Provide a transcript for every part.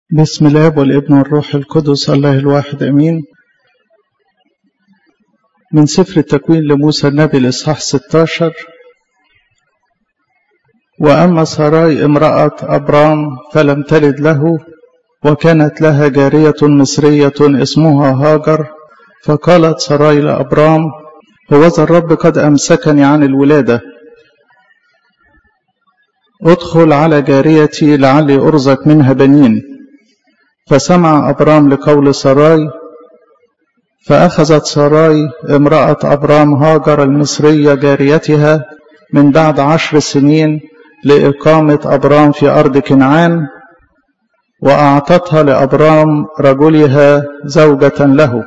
بسم الاب والابن والروح القدس الله الواحد امين من سفر التكوين لموسى النبي الاصحاح 16 واما سراي امراه ابرام فلم تلد له وكانت لها جاريه مصريه اسمها هاجر فقالت سراي لابرام هوذا الرب قد امسكني عن الولاده ادخل على جاريتي لعلي ارزق منها بنين فسمع أبرام لقول سراي فأخذت سراي امرأة أبرام هاجر المصرية جاريتها من بعد عشر سنين لإقامة أبرام في أرض كنعان وأعطتها لأبرام رجلها زوجة له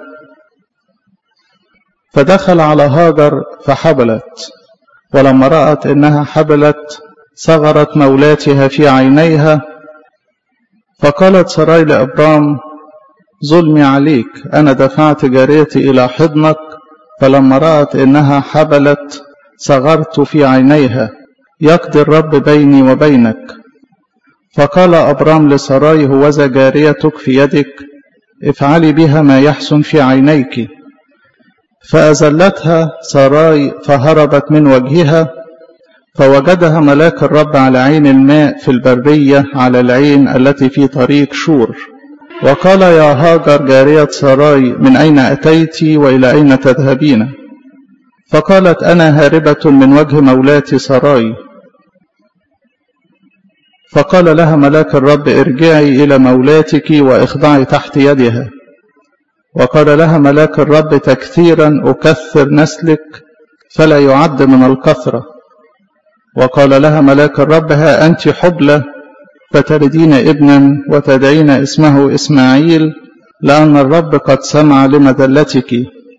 فدخل على هاجر فحبلت ولما رأت إنها حبلت صغرت مولاتها في عينيها فقالت سراي لأبرام ظلمي عليك أنا دفعت جاريتي إلى حضنك فلما رأت إنها حبلت صغرت في عينيها يقضي الرب بيني وبينك فقال أبرام لسراي هوذا جاريتك في يدك افعلي بها ما يحسن في عينيك فأزلتها سراي فهربت من وجهها فوجدها ملاك الرب على عين الماء في البرية على العين التي في طريق شور وقال يا هاجر جارية سراي من أين أتيت وإلى أين تذهبين فقالت أنا هاربة من وجه مولاتي سراي فقال لها ملاك الرب ارجعي إلى مولاتك واخضعي تحت يدها وقال لها ملاك الرب تكثيرا أكثر نسلك فلا يعد من الكثره وقال لها ملاك الرب ها أنت حبلى فتلدين ابنا وتدعين اسمه إسماعيل لأن الرب قد سمع لمذلتك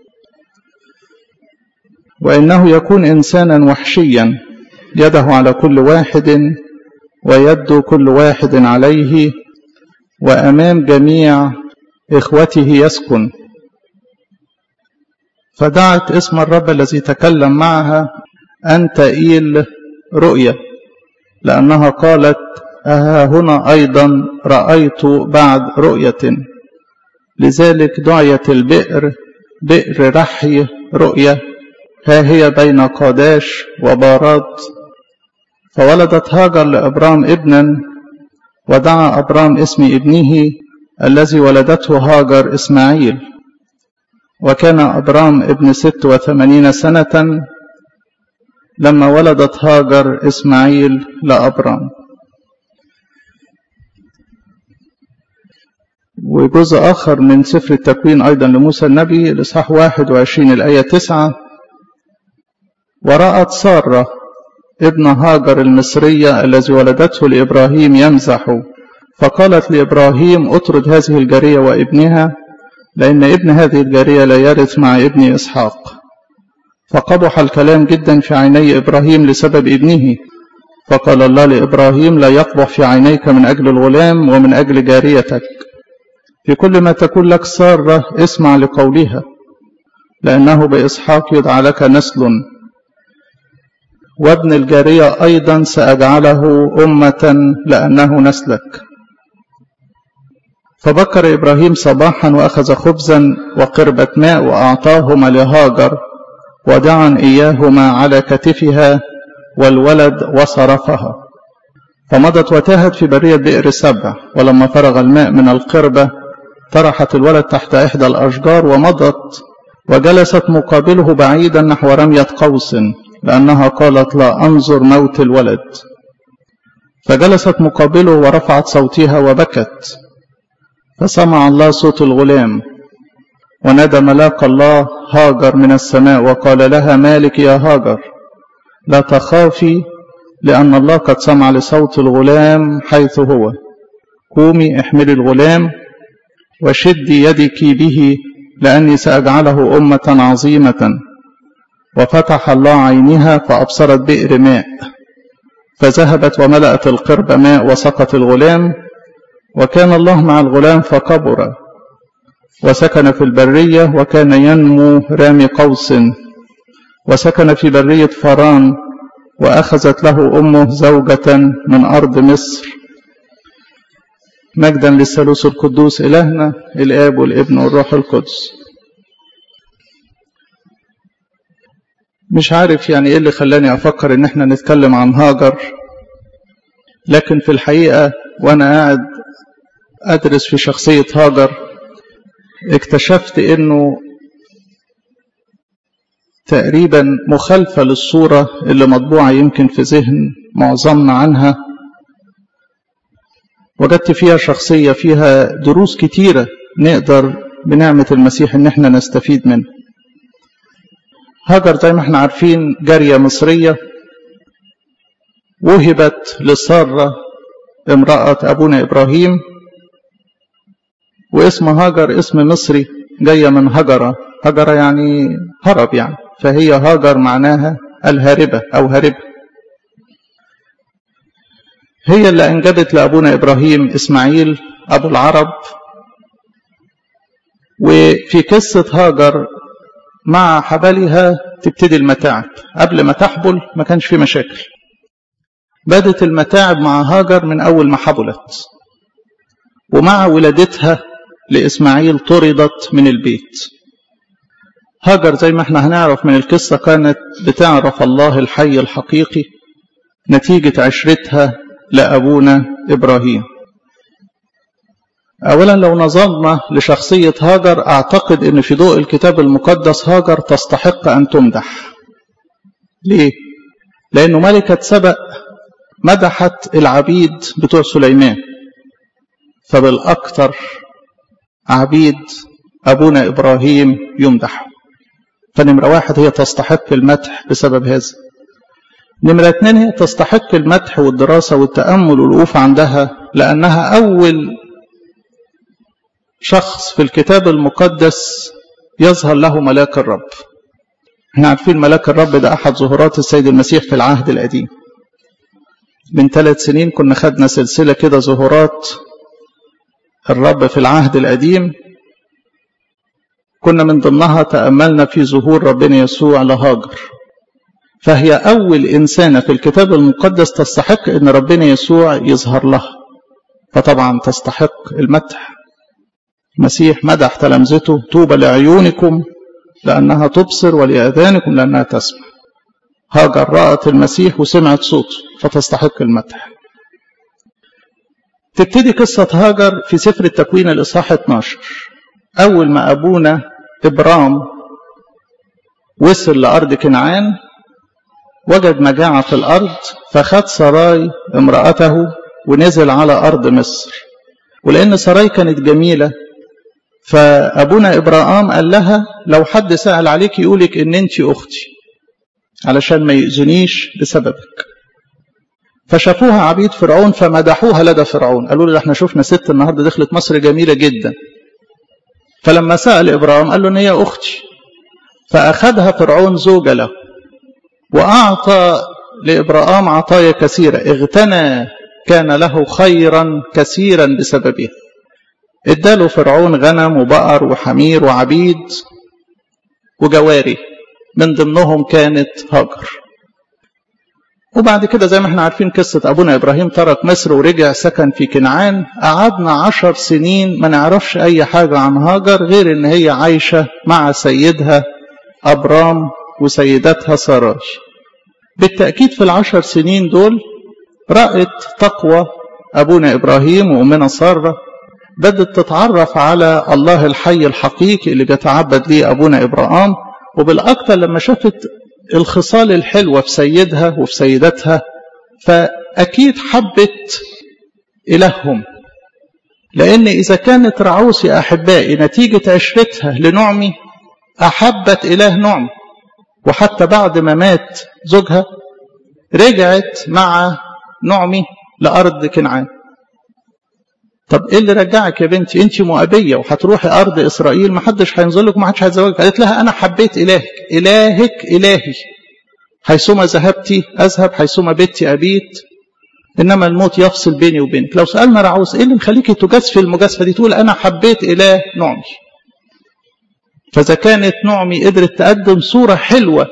وإنه يكون إنسانا وحشيا يده على كل واحد ويد كل واحد عليه وأمام جميع إخوته يسكن فدعت اسم الرب الذي تكلم معها أنت إيل رؤية لأنها قالت أها هنا أيضا رأيت بعد رؤية لذلك دعيت البئر بئر رحي رؤية ها هي بين قاداش وبارات فولدت هاجر لأبرام ابنا ودعا أبرام اسم ابنه الذي ولدته هاجر إسماعيل وكان أبرام ابن ست وثمانين سنة لما ولدت هاجر إسماعيل لأبرام وجزء آخر من سفر التكوين أيضا لموسى النبي الإصحاح 21 الآية 9 ورأت سارة ابن هاجر المصرية الذي ولدته لإبراهيم يمزح فقالت لإبراهيم اطرد هذه الجارية وابنها لأن ابن هذه الجارية لا يرث مع ابن إسحاق فقبح الكلام جدا في عيني إبراهيم لسبب ابنه فقال الله لإبراهيم لا يقبح في عينيك من أجل الغلام ومن أجل جاريتك في كل ما تكون لك سارة اسمع لقولها لأنه بإسحاق يدعى لك نسل وابن الجارية أيضا سأجعله أمة لأنه نسلك فبكر إبراهيم صباحا وأخذ خبزا وقربة ماء وأعطاهما لهاجر ودعا إياهما على كتفها والولد وصرفها فمضت وتاهت في برية بئر سبع ولما فرغ الماء من القربة طرحت الولد تحت إحدى الأشجار ومضت وجلست مقابله بعيدا نحو رمية قوس لأنها قالت لا أنظر موت الولد فجلست مقابله ورفعت صوتها وبكت فسمع الله صوت الغلام ونادى ملاك الله هاجر من السماء وقال لها مالك يا هاجر لا تخافي لأن الله قد سمع لصوت الغلام حيث هو قومي احملي الغلام وشدي يدك به لأني سأجعله أمة عظيمة وفتح الله عينها فأبصرت بئر ماء فذهبت وملأت القرب ماء وسقط الغلام وكان الله مع الغلام فكبر وسكن في البرية وكان ينمو رامي قوس وسكن في برية فران وأخذت له أمه زوجة من أرض مصر مجدا للثالوث القدوس إلهنا الآب والابن والروح القدس مش عارف يعني ايه اللي خلاني افكر ان احنا نتكلم عن هاجر لكن في الحقيقة وانا قاعد ادرس في شخصية هاجر اكتشفت انه تقريبا مخالفة للصورة اللي مطبوعة يمكن في ذهن معظمنا عنها وجدت فيها شخصية فيها دروس كتيرة نقدر بنعمة المسيح ان احنا نستفيد منها هاجر زي ما احنا عارفين جارية مصرية وهبت لسارة امرأة أبونا إبراهيم واسم هاجر اسم مصري جاية من هجرة هجرة يعني هرب يعني فهي هاجر معناها الهاربة أو هاربة هي اللي أنجبت لأبونا إبراهيم إسماعيل أبو العرب وفي قصة هاجر مع حبلها تبتدي المتاعب قبل ما تحبل ما كانش في مشاكل بدت المتاعب مع هاجر من أول ما حبلت ومع ولادتها لإسماعيل طردت من البيت هاجر زي ما احنا هنعرف من القصة كانت بتعرف الله الحي الحقيقي نتيجة عشرتها لأبونا إبراهيم أولا لو نظرنا لشخصية هاجر أعتقد أن في ضوء الكتاب المقدس هاجر تستحق أن تمدح ليه؟ لأنه ملكة سبأ مدحت العبيد بتوع سليمان فبالأكثر عبيد أبونا إبراهيم يمدح فنمرة واحد هي تستحق المدح بسبب هذا نمرة اتنين هي تستحق المدح والدراسة والتأمل والوقوف عندها لأنها أول شخص في الكتاب المقدس يظهر له ملاك الرب احنا عارفين ملاك الرب ده أحد ظهورات السيد المسيح في العهد القديم من ثلاث سنين كنا خدنا سلسلة كده ظهورات الرب في العهد القديم كنا من ضمنها تأملنا في ظهور ربنا يسوع لهاجر فهي أول إنسانة في الكتاب المقدس تستحق أن ربنا يسوع يظهر لها فطبعا تستحق المدح المسيح مدح تلامذته طوبى لعيونكم لأنها تبصر ولآذانكم لأنها تسمع هاجر رأت المسيح وسمعت صوته فتستحق المدح تبتدي قصة هاجر في سفر التكوين الإصحاح 12 أول ما أبونا إبرام وصل لأرض كنعان وجد مجاعة في الأرض فخد سراي امرأته ونزل على أرض مصر ولأن سراي كانت جميلة فأبونا إبراهام قال لها لو حد سأل عليك يقولك إن أنت أختي علشان ما يؤذنيش بسببك فشافوها عبيد فرعون فمدحوها لدى فرعون قالوا له احنا شفنا ست النهارده دخلت مصر جميله جدا فلما سأل إبراهيم قال له إن هي أختي فأخذها فرعون زوجة له وأعطى لإبراهيم عطايا كثيرة اغتنى كان له خيرا كثيرا بسببها اداله فرعون غنم وبقر وحمير وعبيد وجواري من ضمنهم كانت هاجر وبعد كده زي ما احنا عارفين قصة أبونا إبراهيم ترك مصر ورجع سكن في كنعان قعدنا عشر سنين ما نعرفش أي حاجة عن هاجر غير إن هي عايشة مع سيدها أبرام وسيدتها ساراي بالتأكيد في العشر سنين دول رأت تقوى أبونا إبراهيم وأمنا سارة بدت تتعرف على الله الحي الحقيقي اللي بيتعبد ليه أبونا إبراهيم وبالأكثر لما شافت الخصال الحلوة في سيدها وفي سيدتها فأكيد حبت إلههم لأن إذا كانت رعوسي أحبائي نتيجة عشرتها لنعمي أحبت إله نعمي وحتى بعد ما مات زوجها رجعت مع نعمي لأرض كنعان طب ايه اللي رجعك يا بنتي انت مؤبيه وهتروحي ارض اسرائيل ما حدش هينزل لك وما حدش هيتزوجك قالت لها انا حبيت الهك الهك الهي حيثما ذهبتي اذهب حيثما بيتي ابيت انما الموت يفصل بيني وبينك لو سالنا رعوس ايه اللي مخليكي تجازفي المجازفه دي تقول انا حبيت اله نعمي فاذا كانت نعمي قدرت تقدم صوره حلوه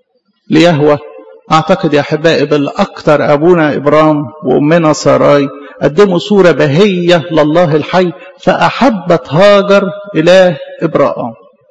ليهوى اعتقد يا احبائي بالاكثر ابونا ابرام وامنا ساراي قدموا صورة بهية لله الحي فأحبت هاجر إله إبراهام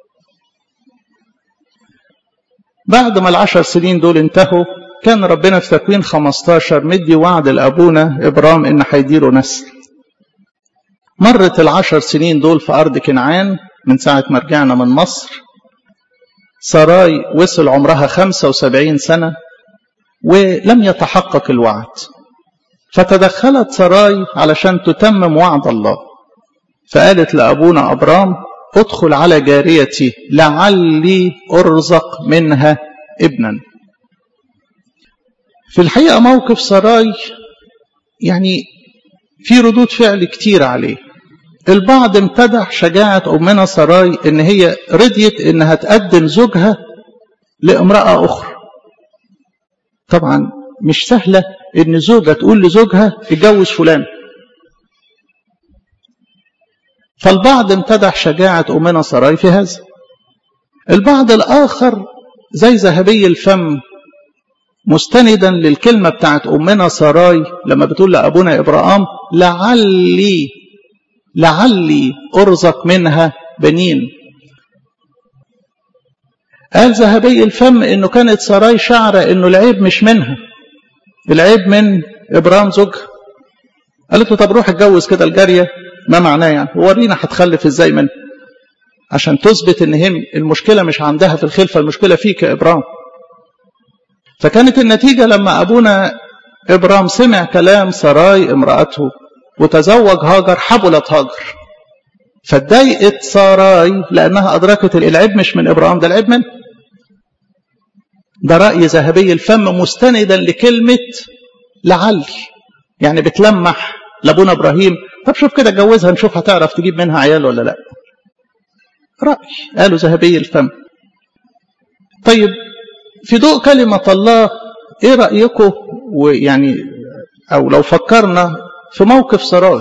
بعد ما العشر سنين دول انتهوا كان ربنا في تكوين 15 مدي وعد لأبونا إبرام إن هيديله نسل مرت العشر سنين دول في أرض كنعان من ساعة ما رجعنا من مصر سراي وصل عمرها 75 سنة ولم يتحقق الوعد فتدخلت سراي علشان تتمم وعد الله فقالت لأبونا أبرام ادخل على جاريتي لعلي أرزق منها ابنا في الحقيقة موقف سراي يعني في ردود فعل كتير عليه البعض امتدح شجاعة أمنا سراي إن هي رضيت إنها تقدم زوجها لامرأة أخرى طبعا مش سهلة إن زوجة تقول لزوجها اتجوز فلان فالبعض امتدح شجاعة أمنا سراي في هذا البعض الآخر زي ذهبي الفم مستندا للكلمة بتاعت أمنا سراي لما بتقول لأبونا إبراهام لعلي لعلي أرزق منها بنين قال ذهبي الفم انه كانت سراي شعرة انه العيب مش منها العيب من ابرام زوجها قالت له طب روح اتجوز كده الجارية ما معناه يعني ورينا هتخلف ازاي منها عشان تثبت ان هم المشكلة مش عندها في الخلفة المشكلة فيك يا ابرام فكانت النتيجة لما ابونا ابرام سمع كلام سراي امرأته وتزوج هاجر حبلت هاجر فاتضايقت ساراي لانها ادركت العيب مش من ابراهيم ده العيب منه ده راي ذهبي الفم مستندا لكلمه لعل يعني بتلمح لابونا ابراهيم طب شوف كده اتجوزها نشوف هتعرف تجيب منها عيال ولا لا راي قالوا ذهبي الفم طيب في ضوء كلمه الله ايه رايكم ويعني او لو فكرنا في موقف سراي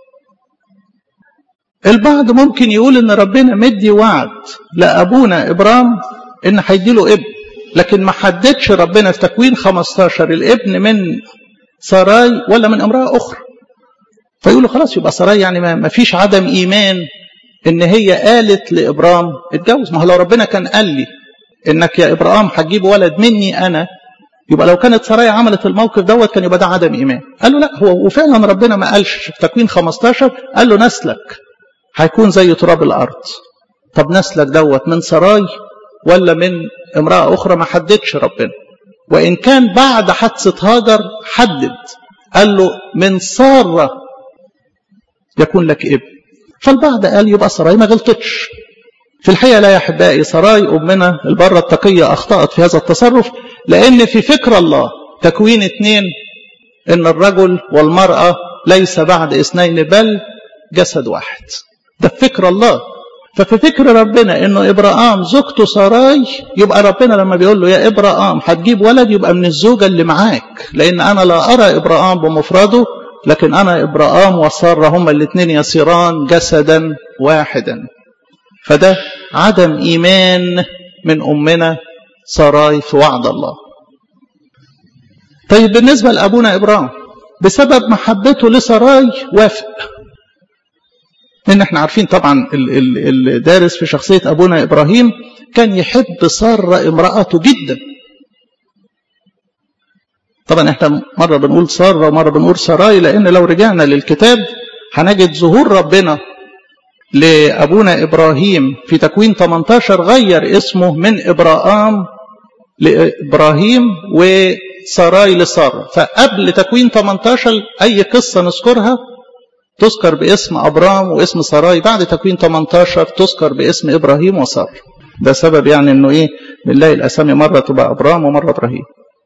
البعض ممكن يقول ان ربنا مدي وعد لابونا ابرام ان هيديله ابن لكن ما حددش ربنا في تكوين 15 الابن من سراي ولا من امراه اخرى فيقولوا خلاص يبقى سراي يعني ما فيش عدم ايمان ان هي قالت لابرام اتجوز ما هو لو ربنا كان قال لي انك يا ابراهيم هتجيب ولد مني انا يبقى لو كانت سرايا عملت الموقف دوت كان يبقى ده عدم ايمان قال له لا هو وفعلا ربنا ما قالش في تكوين 15 قال له نسلك هيكون زي تراب الارض طب نسلك دوت من سراي ولا من امراه اخرى ما حددش ربنا وان كان بعد حادثه هاجر حدد قال له من ساره يكون لك ابن فالبعض قال يبقى سراي ما غلطتش في الحقيقه لا يا احبائي سراي امنا البره التقيه اخطات في هذا التصرف لان في فكر الله تكوين اثنين ان الرجل والمراه ليس بعد اثنين بل جسد واحد ده فكر الله ففي فكر ربنا انه ابراهام زوجته سراي يبقى ربنا لما بيقول له يا ابراهام هتجيب ولد يبقى من الزوجه اللي معاك لان انا لا ارى ابراهام بمفرده لكن انا ابراهام وساره هما الاثنين يصيران جسدا واحدا فده عدم ايمان من امنا سراي في وعد الله طيب بالنسبه لابونا ابراهيم بسبب محبته لسراي وافق لان احنا عارفين طبعا الدارس في شخصيه ابونا ابراهيم كان يحب ساره امراته جدا طبعا احنا مره بنقول ساره ومره بنقول سراي لان لو رجعنا للكتاب هنجد ظهور ربنا لابونا ابراهيم في تكوين 18 غير اسمه من ابراهام لابراهيم وسراي لساره فقبل تكوين 18 اي قصه نذكرها تذكر باسم أبرام واسم سراي بعد تكوين 18 تذكر باسم إبراهيم وسار ده سبب يعني انه ايه بنلاقي الاسامي مرة تبقى أبرام ومرة إبراهيم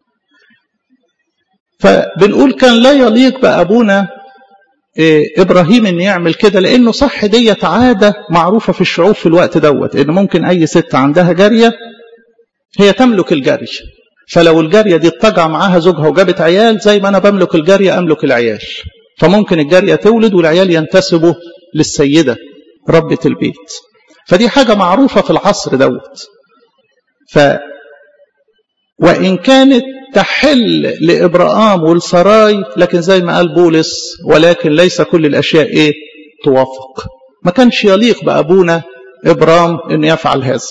فبنقول كان لا يليق بأبونا إيه إبراهيم إن يعمل كده لأنه صح ديت عادة معروفة في الشعوب في الوقت دوت إن ممكن أي ست عندها جارية هي تملك الجري فلو الجارية دي اتجع معاها زوجها وجابت عيال زي ما أنا بملك الجارية أملك العيال فممكن الجارية تولد والعيال ينتسبوا للسيدة ربة البيت فدي حاجة معروفة في العصر دوت ف وإن كانت تحل لإبرام والسراي لكن زي ما قال بولس ولكن ليس كل الأشياء إيه توافق ما كانش يليق بأبونا إبرام أن يفعل هذا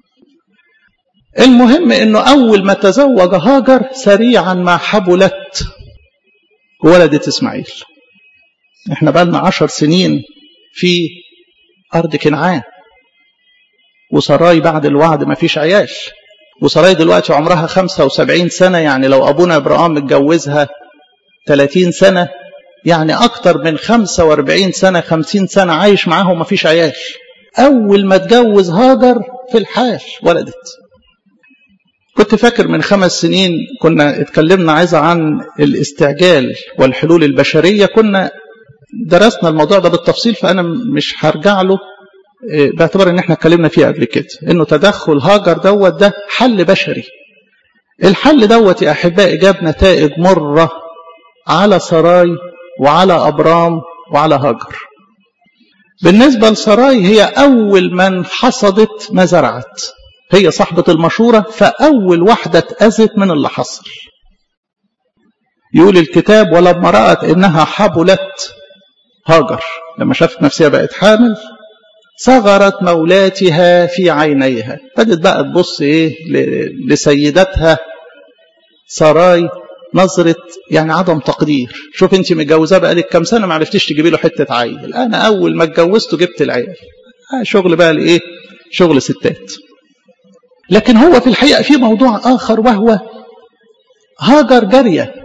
المهم أنه أول ما تزوج هاجر سريعا ما حبلت ولدت إسماعيل احنا بقالنا عشر سنين في أرض كنعان وسراي بعد الوعد ما فيش عيال وسراي دلوقتي عمرها 75 سنة يعني لو أبونا إبراهيم متجوزها 30 سنة يعني أكتر من 45 سنة 50 سنة عايش معاهم وما فيش عيال أول ما اتجوز هاجر في الحال ولدت كنت فاكر من خمس سنين كنا اتكلمنا عايزة عن الاستعجال والحلول البشرية كنا درسنا الموضوع ده بالتفصيل فأنا مش هرجع له باعتبار ان احنا اتكلمنا فيه قبل كده انه تدخل هاجر دوت ده حل بشري الحل دوت يا احبائي جاب نتائج مره على سراي وعلى ابرام وعلى هاجر بالنسبه لسراي هي اول من حصدت ما زرعت هي صاحبه المشوره فاول واحده اتاذت من اللي حصل يقول الكتاب ولما رات انها حبلت هاجر لما شافت نفسها بقت حامل صغرت مولاتها في عينيها بدت بقى تبص ايه لسيدتها سراي نظرة يعني عدم تقدير شوف انت متجوزاه بقالك كام سنة ما عرفتيش تجيبي له حتة عيل انا اول ما اتجوزته جبت العيال آه شغل بقى لايه شغل ستات لكن هو في الحقيقة في موضوع اخر وهو هاجر جارية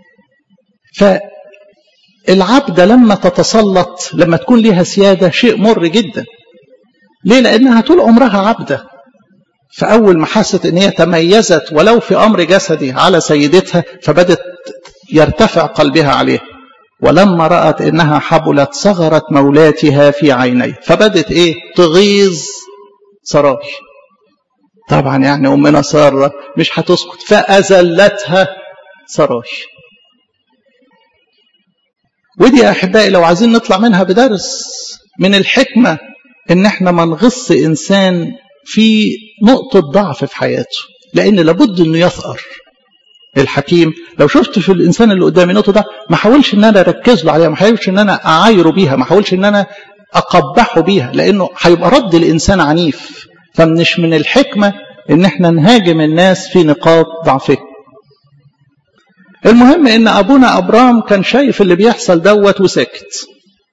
فالعبدة لما تتسلط لما تكون لها سيادة شيء مر جدا ليه لأنها طول عمرها عبدة فأول ما حست أن هي تميزت ولو في أمر جسدي على سيدتها فبدت يرتفع قلبها عليها ولما رأت أنها حبلت صغرت مولاتها في عينيه فبدت إيه تغيظ سراي طبعا يعني أمنا سارة مش هتسكت فأزلتها سراي ودي يا أحبائي لو عايزين نطلع منها بدرس من الحكمة ان احنا ما نغص انسان في نقطة ضعف في حياته لان لابد انه يثأر الحكيم لو شفت في الانسان اللي قدامي نقطة ده ما حاولش ان انا اركز له عليها ما حاولش ان انا اعايره بيها ما حاولش ان انا اقبحه بيها لانه هيبقى رد الانسان عنيف فمش من الحكمة ان احنا نهاجم الناس في نقاط ضعفه المهم ان ابونا ابرام كان شايف اللي بيحصل دوت وساكت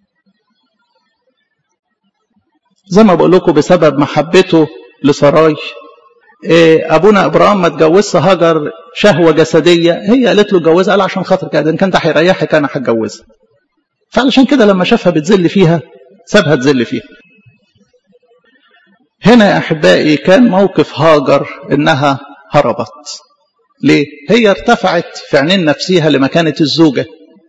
زي ما بقول لكم بسبب محبته لسراي ابونا ابراهيم ما اتجوزش هاجر شهوه جسديه هي قالت له اتجوزها قال عشان خاطر كده ان كان ده هيريحك انا هتجوزها فعلشان كده لما شافها بتذل فيها سابها تذل فيها هنا يا احبائي كان موقف هاجر انها هربت ليه هي ارتفعت في عينين نفسها لمكانه الزوجه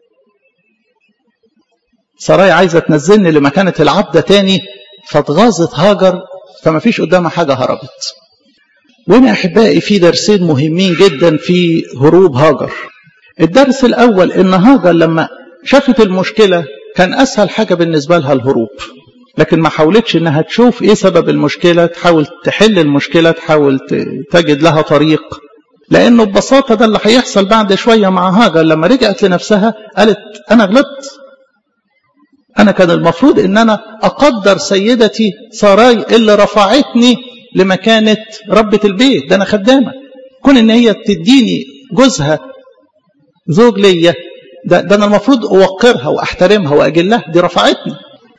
سراي عايزه تنزلني لمكانه العبده تاني فاتغاظت هاجر فما فيش قدامها حاجة هربت وهنا أحبائي في درسين مهمين جدا في هروب هاجر الدرس الأول إن هاجر لما شافت المشكلة كان أسهل حاجة بالنسبة لها الهروب لكن ما حاولتش إنها تشوف إيه سبب المشكلة تحاول تحل المشكلة تحاول تجد لها طريق لأنه ببساطة ده اللي هيحصل بعد شوية مع هاجر لما رجعت لنفسها قالت أنا غلطت أنا كان المفروض إن أنا أقدر سيدتي سراي اللي رفعتني لمكانة ربة البيت ده أنا خدامة كون إن هي تديني جوزها زوج ليا ده, ده أنا المفروض أوقرها وأحترمها وأجلها دي رفعتني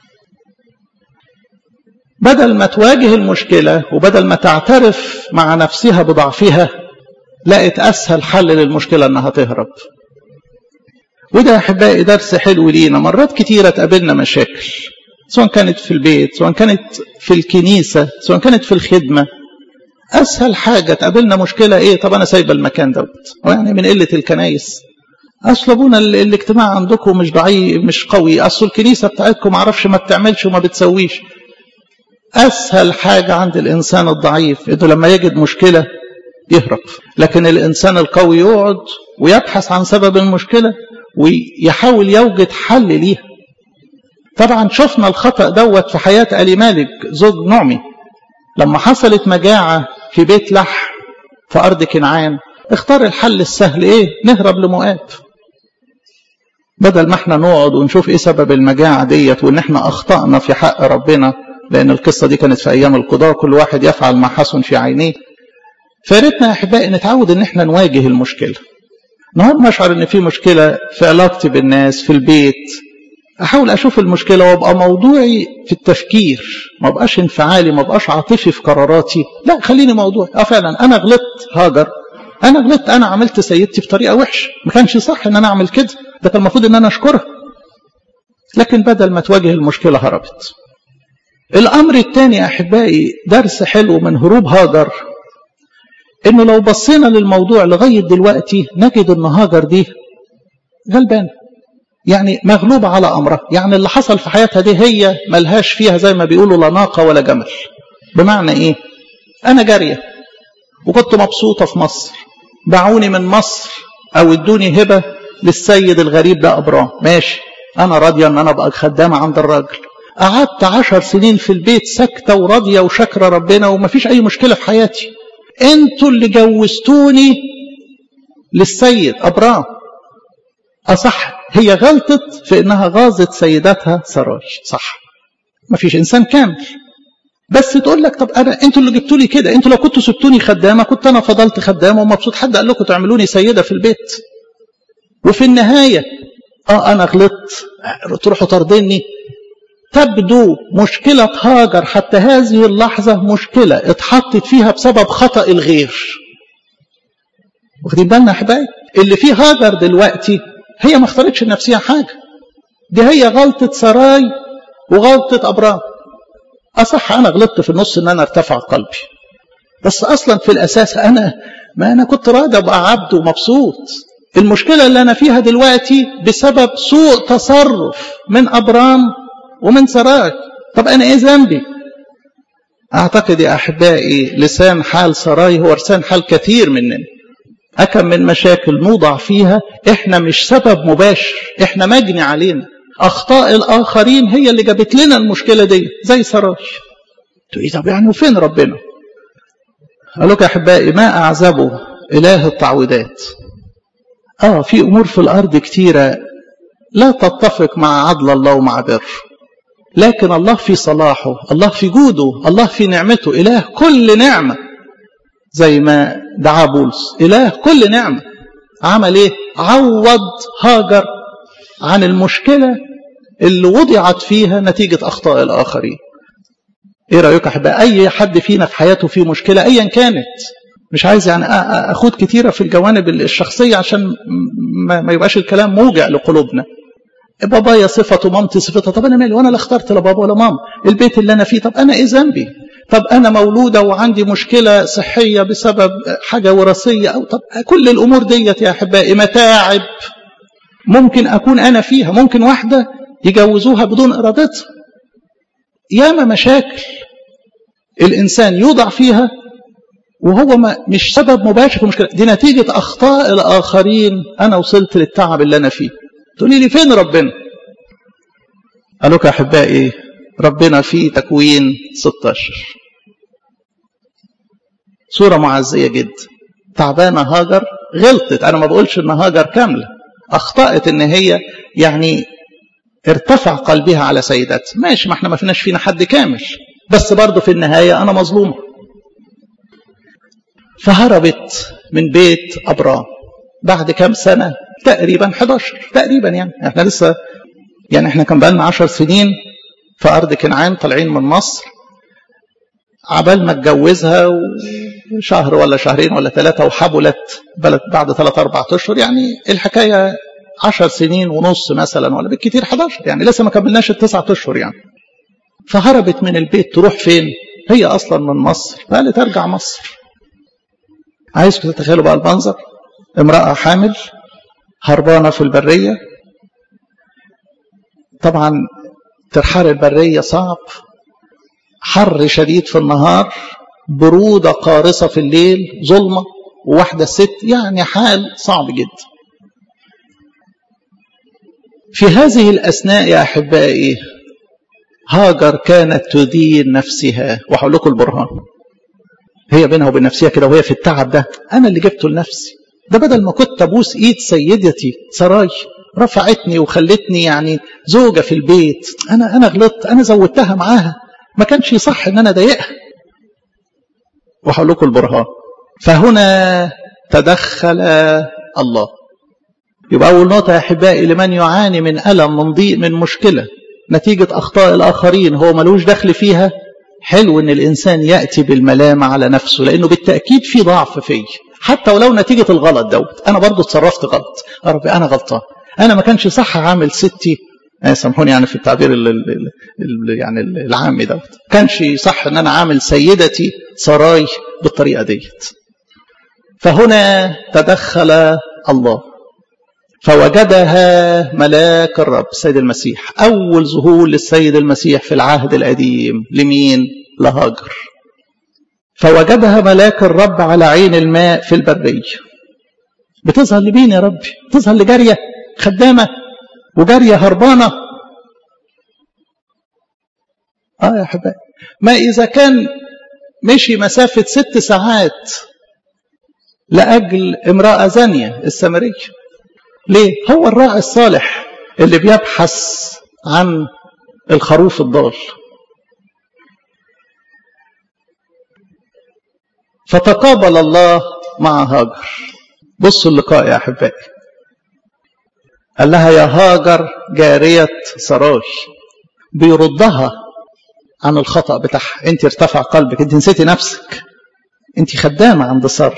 بدل ما تواجه المشكلة وبدل ما تعترف مع نفسها بضعفها لقت أسهل حل للمشكلة أنها تهرب وده يا أحبائي درس حلو لينا مرات كتيرة تقابلنا مشاكل سواء كانت في البيت سواء كانت في الكنيسة سواء كانت في الخدمة أسهل حاجة تقابلنا مشكلة إيه طب أنا سايبة المكان دوت يعني من قلة الكنايس أصل أبونا الاجتماع عندكم مش ضعيف مش قوي أصل الكنيسة بتاعتكم معرفش ما بتعملش وما بتسويش أسهل حاجة عند الإنسان الضعيف إنه لما يجد مشكلة يهرب لكن الإنسان القوي يقعد ويبحث عن سبب المشكلة ويحاول يوجد حل ليها طبعا شفنا الخطأ دوت في حياة ألي مالك زوج نعمي لما حصلت مجاعة في بيت لح في أرض كنعان اختار الحل السهل ايه نهرب لمؤاب بدل ما احنا نقعد ونشوف ايه سبب المجاعة ديت وان احنا اخطأنا في حق ربنا لان القصة دي كانت في ايام القضاء كل واحد يفعل ما حسن في عينيه فياريتنا يا احبائي نتعود ان احنا نواجه المشكلة النهارده اشعر ان في مشكلة في علاقتي بالناس في البيت احاول اشوف المشكلة وابقى موضوعي في التفكير ما بقاش انفعالي ما بقاش عاطفي في قراراتي لا خليني موضوعي اه فعلا انا غلطت هاجر انا غلطت انا عملت سيدتي بطريقه وحشه ما كانش صح ان انا اعمل كده ده كان المفروض ان انا اشكرها لكن بدل ما تواجه المشكله هربت الامر الثاني يا احبائي درس حلو من هروب هاجر انه لو بصينا للموضوع لغايه دلوقتي نجد ان هاجر دي غلبانه يعني مغلوبه على امرها يعني اللي حصل في حياتها دي هي ملهاش فيها زي ما بيقولوا لا ناقه ولا جمل بمعنى ايه انا جاريه وكنت مبسوطه في مصر باعوني من مصر او ادوني هبه للسيد الغريب ده ابرام ماشي انا راضيه ان انا ابقى خدامه عند الراجل قعدت عشر سنين في البيت ساكته وراضيه وشاكره ربنا ومفيش اي مشكله في حياتي انتوا اللي جوزتوني للسيد ابرام اصح هي غلطت في انها غاظت سيدتها سراج صح مفيش انسان كامل بس تقول لك طب انا انتوا اللي جبتوا لي كده انتوا لو كنتوا سبتوني خدامه كنت انا فضلت خدامه ومبسوط حد قال لكم تعملوني سيده في البيت وفي النهايه اه انا غلطت تروحوا طاردني تبدو مشكلة هاجر حتى هذه اللحظة مشكلة اتحطت فيها بسبب خطأ الغير واخدين بالنا يا احبائي اللي فيه هاجر دلوقتي هي ما اختارتش لنفسها حاجة دي هي غلطة سراي وغلطة أبرام أصح أنا غلطت في النص إن أنا ارتفع قلبي بس أصلا في الأساس أنا ما أنا كنت راضي أبقى عبد ومبسوط المشكلة اللي أنا فيها دلوقتي بسبب سوء تصرف من أبرام ومن سراي طب أنا إيه ذنبي أعتقد يا أحبائي لسان حال سراي هو لسان حال كثير مننا أكم من مشاكل نوضع فيها إحنا مش سبب مباشر إحنا مجني علينا أخطاء الآخرين هي اللي جابت لنا المشكلة دي زي سراج تقول طب يعني وفين ربنا قال لك يا أحبائي ما أعزبه إله التعويضات آه في أمور في الأرض كتيرة لا تتفق مع عدل الله ومع بر لكن الله في صلاحه الله في جوده الله في نعمته إله كل نعمة زي ما دعا بولس إله كل نعمة عمل إيه عوض هاجر عن المشكلة اللي وضعت فيها نتيجة أخطاء الآخرين إيه رأيك أحباء أي حد فينا في حياته فيه مشكلة أيا كانت مش عايز يعني أخوض كتيرة في الجوانب الشخصية عشان ما يبقاش الكلام موجع لقلوبنا بابايا صفته مامتي صفتها طب أنا مالي وأنا لا اخترت لا بابا ولا ماما البيت اللي أنا فيه طب أنا إيه ذنبي طب أنا مولودة وعندي مشكلة صحية بسبب حاجة وراثية أو طب كل الأمور ديت يا أحبائي متاعب ممكن أكون أنا فيها ممكن واحدة يجوزوها بدون إرادتها ياما مشاكل الإنسان يوضع فيها وهو ما مش سبب مباشر في المشكلة دي نتيجة أخطاء الآخرين أنا وصلت للتعب اللي أنا فيه تقولي لي فين ربنا قالوا يا أحبائي ربنا في تكوين 16 صورة معزية جدا تعبانة هاجر غلطت أنا ما بقولش إن هاجر كاملة أخطأت إن هي يعني ارتفع قلبها على سيدتها ماشي ما احنا ما فيناش فينا حد كامل بس برضه في النهاية أنا مظلومة فهربت من بيت أبرام بعد كام سنة تقريبا 11 تقريبا يعني احنا لسه يعني احنا كان بقالنا 10 سنين في أرض كنعان طالعين من مصر عبال ما اتجوزها شهر ولا شهرين ولا ثلاثة وحبلت بعد ثلاثة أربعة أشهر يعني الحكاية عشر سنين ونص مثلا ولا بالكثير 11 يعني لسه ما كملناش التسعة أشهر يعني فهربت من البيت تروح فين هي أصلا من مصر فقالت أرجع مصر عايزكم تتخيلوا بقى المنظر امرأة حامل هربانة في البرية طبعا ترحال البرية صعب حر شديد في النهار برودة قارصة في الليل ظلمة وواحدة ست يعني حال صعب جدا في هذه الأثناء يا أحبائي هاجر كانت تدين نفسها وهقول لكم البرهان هي بينها وبين نفسها كده وهي في التعب ده أنا اللي جبته لنفسي ده بدل ما كنت ابوس ايد سيدتي سراي رفعتني وخلتني يعني زوجة في البيت انا انا غلطت انا زودتها معاها ما كانش يصح ان انا اضايقها وهقول لكم البرهان فهنا تدخل الله يبقى اول نقطة يا احبائي لمن يعاني من الم من ضيق من مشكلة نتيجة اخطاء الاخرين هو ملوش دخل فيها حلو ان الانسان ياتي بالملامه على نفسه لانه بالتاكيد في ضعف فيه حتى ولو نتيجه الغلط دوت انا برضو اتصرفت غلط يا ربي انا غلطان انا ما كانش صح عامل ستي سامحوني يعني في التعبير ال ال ال يعني العامي دوت كانش صح ان انا عامل سيدتي سراي بالطريقه ديت فهنا تدخل الله فوجدها ملاك الرب السيد المسيح أول ظهور للسيد المسيح في العهد القديم لمين؟ لهاجر فوجدها ملاك الرب على عين الماء في البرية بتظهر لمين يا ربي؟ بتظهر لجارية خدامة وجارية هربانة آه يا حبايبي ما إذا كان مشي مسافة ست ساعات لأجل امرأة زانية السامرية ليه؟ هو الراعي الصالح اللي بيبحث عن الخروف الضال فتقابل الله مع هاجر بصوا اللقاء يا احبائي قال لها يا هاجر جارية سراي بيردها عن الخطأ بتاعها انت ارتفع قلبك انت نسيتي نفسك انت خدامة عند سار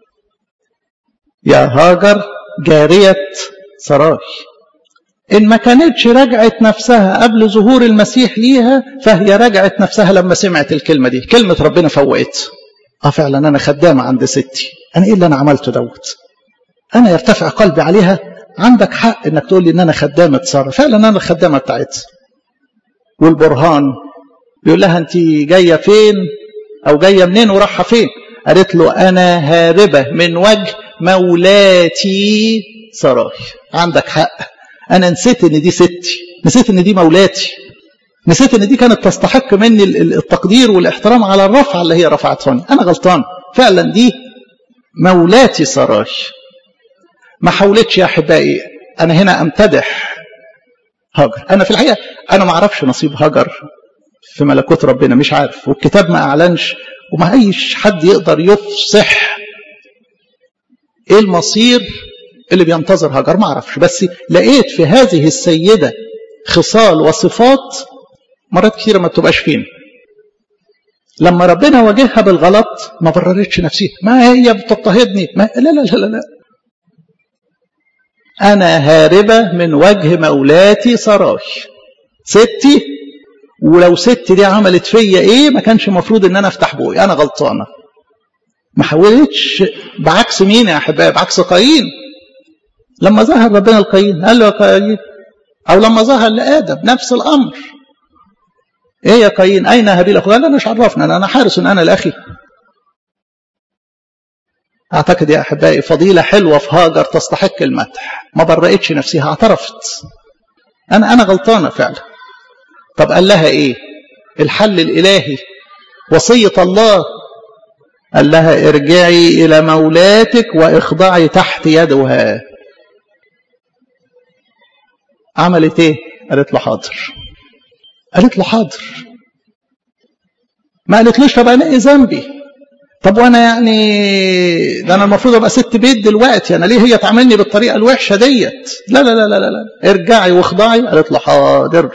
يا هاجر جارية سراي إن ما كانتش رجعت نفسها قبل ظهور المسيح ليها فهي رجعت نفسها لما سمعت الكلمة دي كلمة ربنا فوقت اه فعلا أنا خدامة عند ستي أنا إيه اللي أنا عملته دوت أنا يرتفع قلبي عليها عندك حق إنك تقول لي إن أنا خدامة سارة فعلا أنا الخدامة بتاعتها والبرهان بيقول لها أنت جاية فين أو جاية منين ورايحة فين قالت له أنا هاربة من وجه مولاتي سراي عندك حق أنا نسيت إن دي ستي نسيت إن دي مولاتي نسيت إن دي كانت تستحق مني التقدير والاحترام على الرفعة اللي هي رفعتهاني أنا غلطان فعلا دي مولاتي سراي ما حاولتش يا أحبائي أنا هنا أمتدح هاجر أنا في الحقيقة أنا ما أعرفش نصيب هاجر في ملكوت ربنا مش عارف والكتاب ما أعلنش وما أيش حد يقدر يفصح ايه المصير اللي بينتظر هاجر ما اعرفش بس لقيت في هذه السيده خصال وصفات مرات كثيره ما بتبقاش فينا لما ربنا واجهها بالغلط ما بررتش نفسها ما هي بتضطهدني ما لا لا لا لا, لا. انا هاربه من وجه مولاتي سراي ستي ولو ستي دي عملت فيا ايه ما كانش المفروض ان انا افتح بوقي انا غلطانه ما حاولتش بعكس مين يا احبائي بعكس قايين لما ظهر ربنا القايين قال له يا قايين او لما ظهر لادم نفس الامر ايه يا قايين اين هابيل اخوه قال انا مش عرفنا انا حارس انا لاخي اعتقد يا احبائي فضيله حلوه في هاجر تستحق المدح ما برأتش نفسها اعترفت انا انا غلطانه فعلا طب قال لها ايه الحل الالهي وصيه الله قال لها ارجعي إلى مولاتك واخضعي تحت يدها عملت ايه قالت له حاضر قالت له حاضر ما قالتلوش طب انا ايه ذنبي طب وانا يعني ده انا المفروض ابقى ست بيت دلوقتي انا ليه هي تعاملني بالطريقه الوحشه ديت لا لا لا لا لا ارجعي واخضعي قالت له حاضر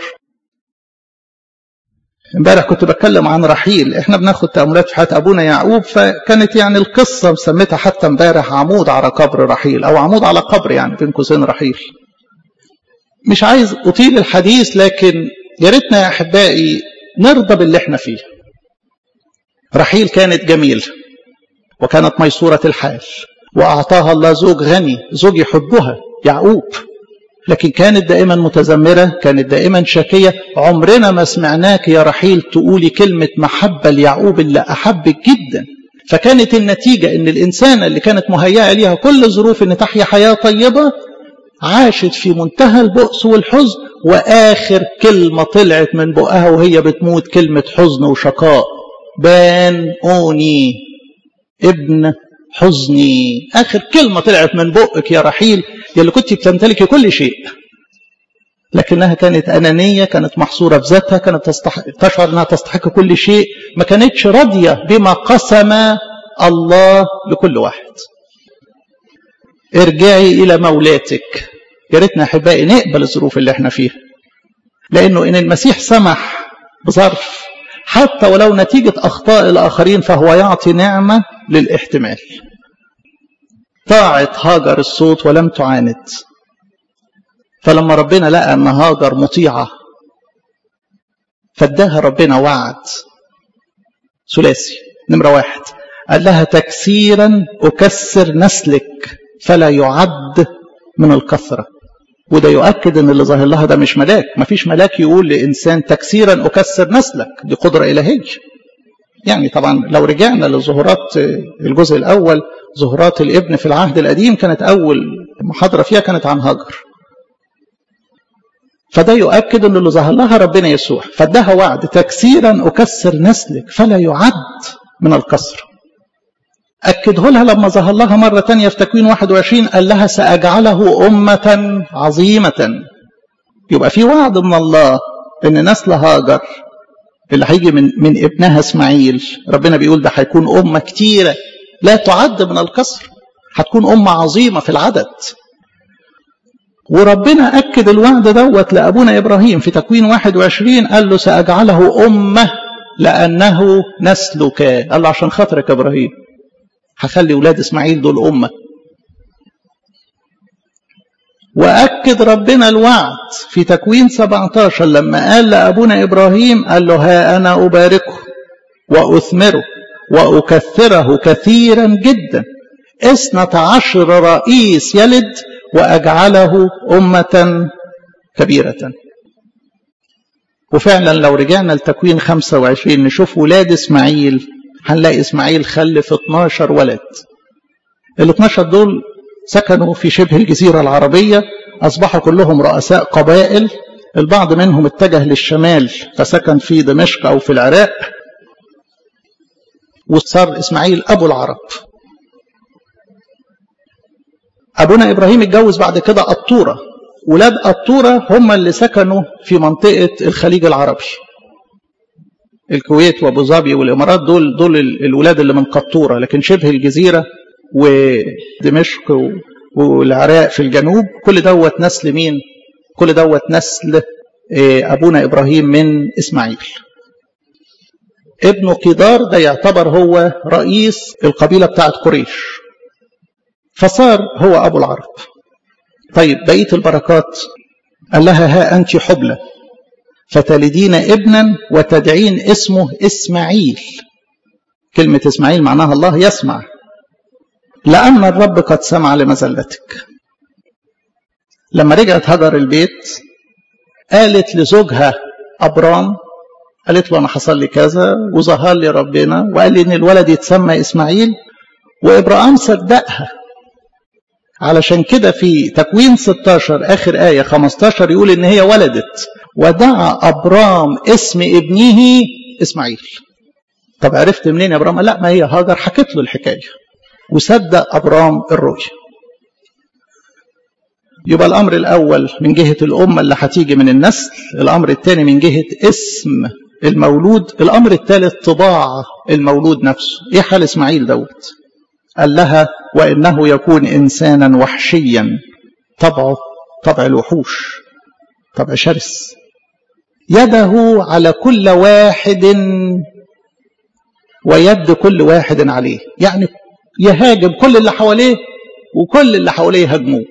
امبارح كنت بتكلم عن رحيل احنا بناخد تأملات في حياة ابونا يعقوب فكانت يعني القصة مسميتها حتى امبارح عمود على قبر رحيل او عمود على قبر يعني بين قوسين رحيل مش عايز اطيل الحديث لكن يا ريتنا يا احبائي نرضى باللي احنا فيه رحيل كانت جميلة وكانت ميسورة الحال وأعطاها الله زوج غني زوج يحبها يعقوب لكن كانت دائما متذمرة كانت دائما شاكية عمرنا ما سمعناك يا رحيل تقولي كلمة محبة ليعقوب اللي أحبك جدا فكانت النتيجة ان الإنسانة اللي كانت مهيئة ليها كل ظروف ان تحيا حياة طيبة عاشت في منتهى البؤس والحزن وآخر كلمة طلعت من بقها وهي بتموت كلمة حزن وشقاء بان أوني ابن حزني آخر كلمة طلعت من بقك يا رحيل يلي كنت بتمتلكي كل شيء لكنها كانت أنانية كانت محصورة في ذاتها كانت تستحق تشعر أنها تستحق كل شيء ما كانتش راضية بما قسم الله لكل واحد ارجعي إلى مولاتك يا ريتنا أحبائي نقبل الظروف اللي احنا فيها لأنه إن المسيح سمح بظرف حتى ولو نتيجة أخطاء الآخرين فهو يعطي نعمة للاحتمال طاعت هاجر الصوت ولم تعاند فلما ربنا لقى أن هاجر مطيعة فاداها ربنا وعد ثلاثي نمرة واحد قال لها تكسيرا أكسر نسلك فلا يعد من الكثرة وده يؤكد ان اللي ظاهر لها ده مش ملاك ما فيش ملاك يقول لإنسان تكسيرا أكسر نسلك دي قدرة إلهية يعني طبعا لو رجعنا لظهورات الجزء الأول ظهورات الابن في العهد القديم كانت أول محاضرة فيها كانت عن هاجر فده يؤكد ان اللي ظهر لها ربنا يسوع فادها وعد تكسيرا أكسر نسلك فلا يعد من الكسر أكده لها لما ظهر لها مرة تانية في تكوين 21 قال لها سأجعله أمة عظيمة يبقى في وعد من الله إن نسل هاجر اللي هيجي من من ابنها اسماعيل ربنا بيقول ده هيكون أمة كتيرة لا تعد من الكسر هتكون أمة عظيمة في العدد وربنا أكد الوعد دوت لأبونا إبراهيم في تكوين 21 قال له سأجعله أمة لأنه نسلك قال له عشان خاطرك يا إبراهيم هخلي ولاد اسماعيل دول أمة وأكد ربنا الوعد في تكوين 17 لما قال لأبونا إبراهيم قال له ها أنا أباركه وأثمره وأكثره كثيرا جدا اثنة عشر رئيس يلد وأجعله أمة كبيرة وفعلا لو رجعنا لتكوين 25 نشوف ولاد إسماعيل هنلاقي إسماعيل خلف 12 ولد ال 12 دول سكنوا في شبه الجزيرة العربية أصبحوا كلهم رؤساء قبائل البعض منهم اتجه للشمال فسكن في دمشق أو في العراق وصار إسماعيل أبو العرب أبونا إبراهيم اتجوز بعد كده قطورة ولاد قطورة هم اللي سكنوا في منطقة الخليج العربي الكويت وابو ظبي والامارات دول دول الولاد اللي من قطوره لكن شبه الجزيره ودمشق والعراق في الجنوب كل دوت نسل مين؟ كل دوت نسل ابونا ابراهيم من اسماعيل. ابن قدار ده يعتبر هو رئيس القبيله بتاعت قريش. فصار هو ابو العرب. طيب بقيه البركات قال لها ها انت حبلى فتلدين ابنا وتدعين اسمه اسماعيل كلمة اسماعيل معناها الله يسمع لأن الرب قد سمع لمزلتك لما رجعت هجر البيت قالت لزوجها أبرام قالت له أنا حصل لي كذا وظهر لي ربنا وقال لي إن الولد يتسمى إسماعيل وإبراهيم صدقها علشان كده في تكوين 16 آخر آية 15 يقول إن هي ولدت ودعا أبرام اسم ابنه إسماعيل طب عرفت منين يا أبرام لا ما هي هاجر حكت له الحكاية وصدق أبرام الرؤية يبقى الأمر الأول من جهة الأمة اللي هتيجي من النسل الأمر الثاني من جهة اسم المولود الأمر الثالث طباع المولود نفسه إيه حال إسماعيل دوت قال لها وإنه يكون إنسانا وحشيا طبعه طبع الوحوش طبع شرس يده على كل واحد ويد كل واحد عليه يعني يهاجم كل اللي حواليه وكل اللي حواليه يهاجموه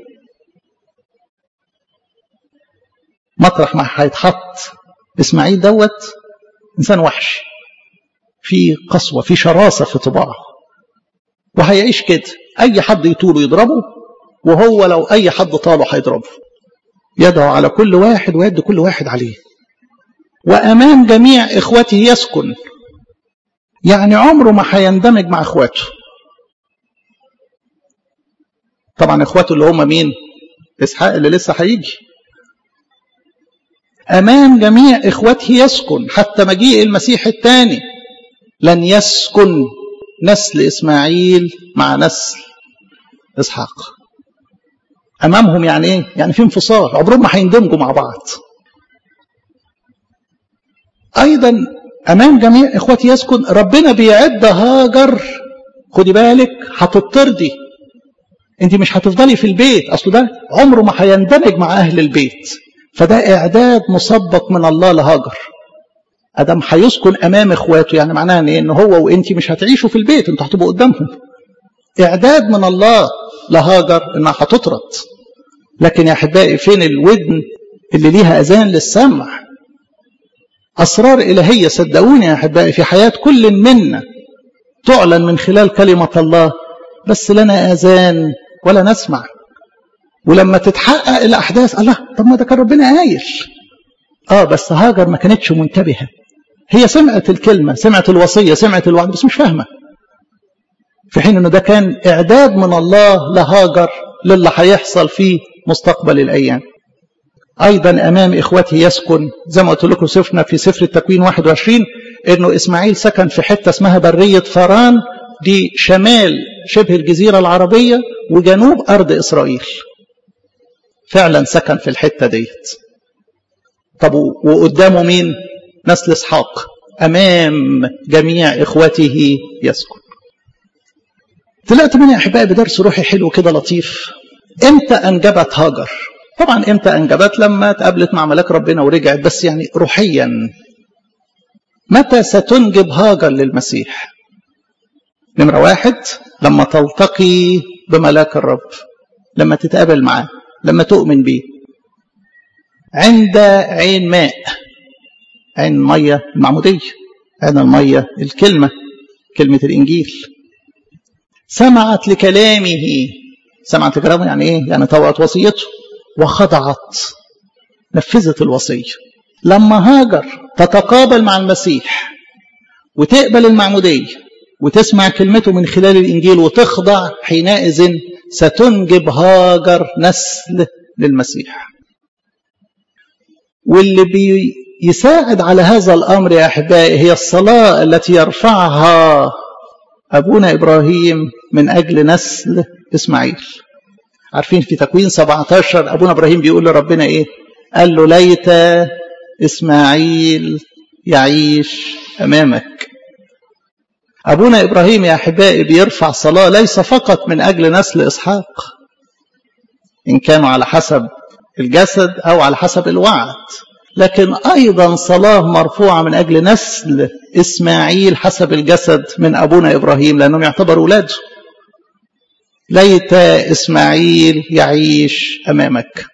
مطرح ما هيتحط اسماعيل دوت انسان وحش في قسوه في شراسه في طباعه وهيعيش كده اي حد يطوله يضربه وهو لو اي حد طاله هيضربه يده على كل واحد ويد كل واحد عليه وامام جميع اخوته يسكن يعني عمره ما هيندمج مع اخواته طبعا اخواته اللي هم مين اسحاق اللي لسه هيجي امام جميع اخوته يسكن حتى مجيء المسيح الثاني لن يسكن نسل إسماعيل مع نسل إسحاق أمامهم يعني إيه؟ يعني في انفصال عمرهم ما هيندمجوا مع بعض أيضا أمام جميع إخوتي يسكن ربنا بيعد هاجر خدي بالك هتطردي انت مش هتفضلي في البيت اصل ده عمره ما هيندمج مع اهل البيت فده اعداد مسبق من الله لهاجر ادم هيسكن امام اخواته يعني معناها ان ان هو وانت مش هتعيشوا في البيت انتوا هتبقوا قدامهم اعداد من الله لهاجر انها هتطرد لكن يا احبائي فين الودن اللي ليها اذان للسمع اسرار الهيه صدقوني يا احبائي في حياه كل منا تعلن من خلال كلمه الله بس لنا اذان ولا نسمع ولما تتحقق الاحداث الله طب ما ده كان ربنا قايل اه بس هاجر ما كانتش منتبهه هي سمعت الكلمه سمعت الوصيه سمعت الوعد بس مش فاهمه في حين انه ده كان اعداد من الله لهاجر للي هيحصل في مستقبل الايام ايضا امام اخوته يسكن زي ما قلت لكم شفنا في سفر التكوين 21 انه اسماعيل سكن في حته اسمها بريه فران دي شمال شبه الجزيره العربيه وجنوب ارض اسرائيل فعلا سكن في الحته ديت طب وقدامه مين نسل اسحاق امام جميع اخوته يسكن طلعت منها يا احبائي بدرس روحي حلو كده لطيف امتى انجبت هاجر طبعا امتى انجبت لما تقابلت مع ملاك ربنا ورجعت بس يعني روحيا متى ستنجب هاجر للمسيح نمرة واحد لما تلتقي بملاك الرب لما تتقابل معاه لما تؤمن بيه عند عين ماء عين مية المعمودية عين المية الكلمة كلمة الإنجيل سمعت لكلامه سمعت لكلامه يعني إيه؟ يعني طوعت وصيته وخضعت نفذت الوصية لما هاجر تتقابل مع المسيح وتقبل المعمودية وتسمع كلمته من خلال الإنجيل وتخضع حينئذ ستنجب هاجر نسل للمسيح واللي بيساعد على هذا الأمر يا أحبائي هي الصلاة التي يرفعها أبونا إبراهيم من أجل نسل إسماعيل عارفين في تكوين 17 أبونا إبراهيم بيقول لربنا إيه قال له ليت إسماعيل يعيش أمامك أبونا إبراهيم يا أحبائي بيرفع صلاة ليس فقط من أجل نسل إسحاق إن كانوا على حسب الجسد أو على حسب الوعد لكن أيضا صلاة مرفوعة من أجل نسل إسماعيل حسب الجسد من أبونا إبراهيم لأنهم يعتبروا أولاده ليت إسماعيل يعيش أمامك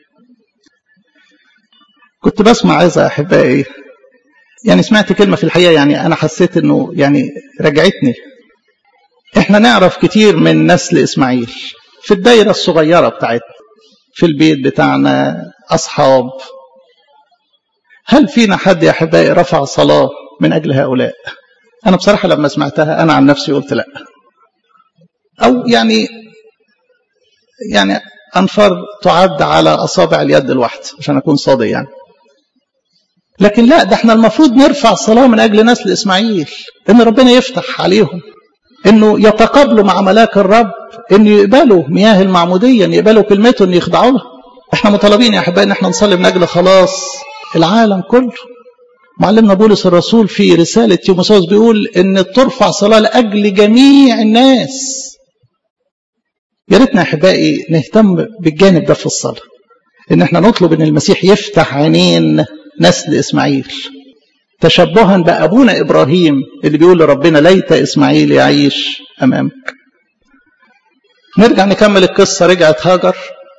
كنت بسمع عظة أحبائي يعني سمعت كلمة في الحقيقة يعني أنا حسيت أنه يعني رجعتني إحنا نعرف كتير من نسل إسماعيل في الدايرة الصغيرة بتاعتنا في البيت بتاعنا أصحاب هل فينا حد يا أحبائي رفع صلاة من أجل هؤلاء أنا بصراحة لما سمعتها أنا عن نفسي قلت لا أو يعني يعني أنفر تعد على أصابع اليد الواحدة عشان أكون صادق يعني لكن لا ده احنا المفروض نرفع صلاة من أجل نسل إسماعيل إن ربنا يفتح عليهم إنه يتقابلوا مع ملاك الرب إن يقبلوا مياه المعمودية إن يقبلوا كلمته إن يخضعوا له احنا مطالبين يا أحبائي إن احنا نصلي من أجل خلاص العالم كله معلمنا بولس الرسول في رسالة تيموساوس بيقول إن ترفع صلاة لأجل جميع الناس يا ريتنا أحبائي نهتم بالجانب ده في الصلاة إن احنا نطلب إن المسيح يفتح عينين نسل إسماعيل تشبها بأبونا إبراهيم اللي بيقول لربنا ليت إسماعيل يعيش أمامك نرجع نكمل القصة رجعت هاجر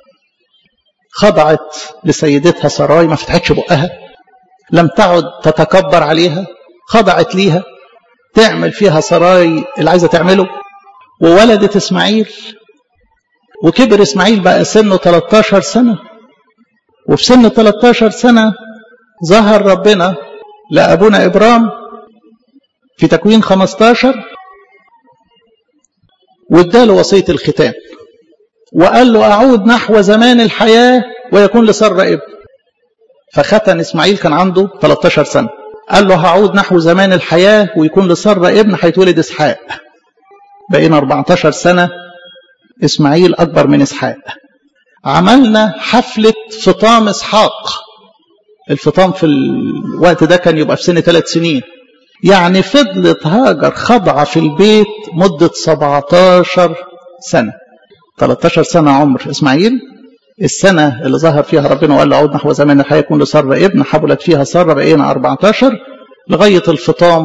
خضعت لسيدتها سراي ما فتحتش بقها لم تعد تتكبر عليها خضعت ليها تعمل فيها سراي اللي عايزة تعمله وولدت إسماعيل وكبر إسماعيل بقى سنه 13 سنة وفي سن 13 سنة ظهر ربنا لأبونا إبرام في تكوين 15 واداله وصية الختان وقال له أعود نحو زمان الحياة ويكون لسارة ابن فختن إسماعيل كان عنده 13 سنة قال له هعود نحو زمان الحياة ويكون لسارة ابن هيتولد إسحاق بقينا 14 سنة إسماعيل أكبر من إسحاق عملنا حفلة فطام إسحاق الفطام في الوقت ده كان يبقى في سن ثلاث سنين يعني فضلت هاجر خضعة في البيت مدة 17 سنة 13 سنة عمر إسماعيل السنة اللي ظهر فيها ربنا وقال له عود نحو زمان الحياة يكون لسارة ابن حبلت فيها سارة بقينا 14 لغاية الفطام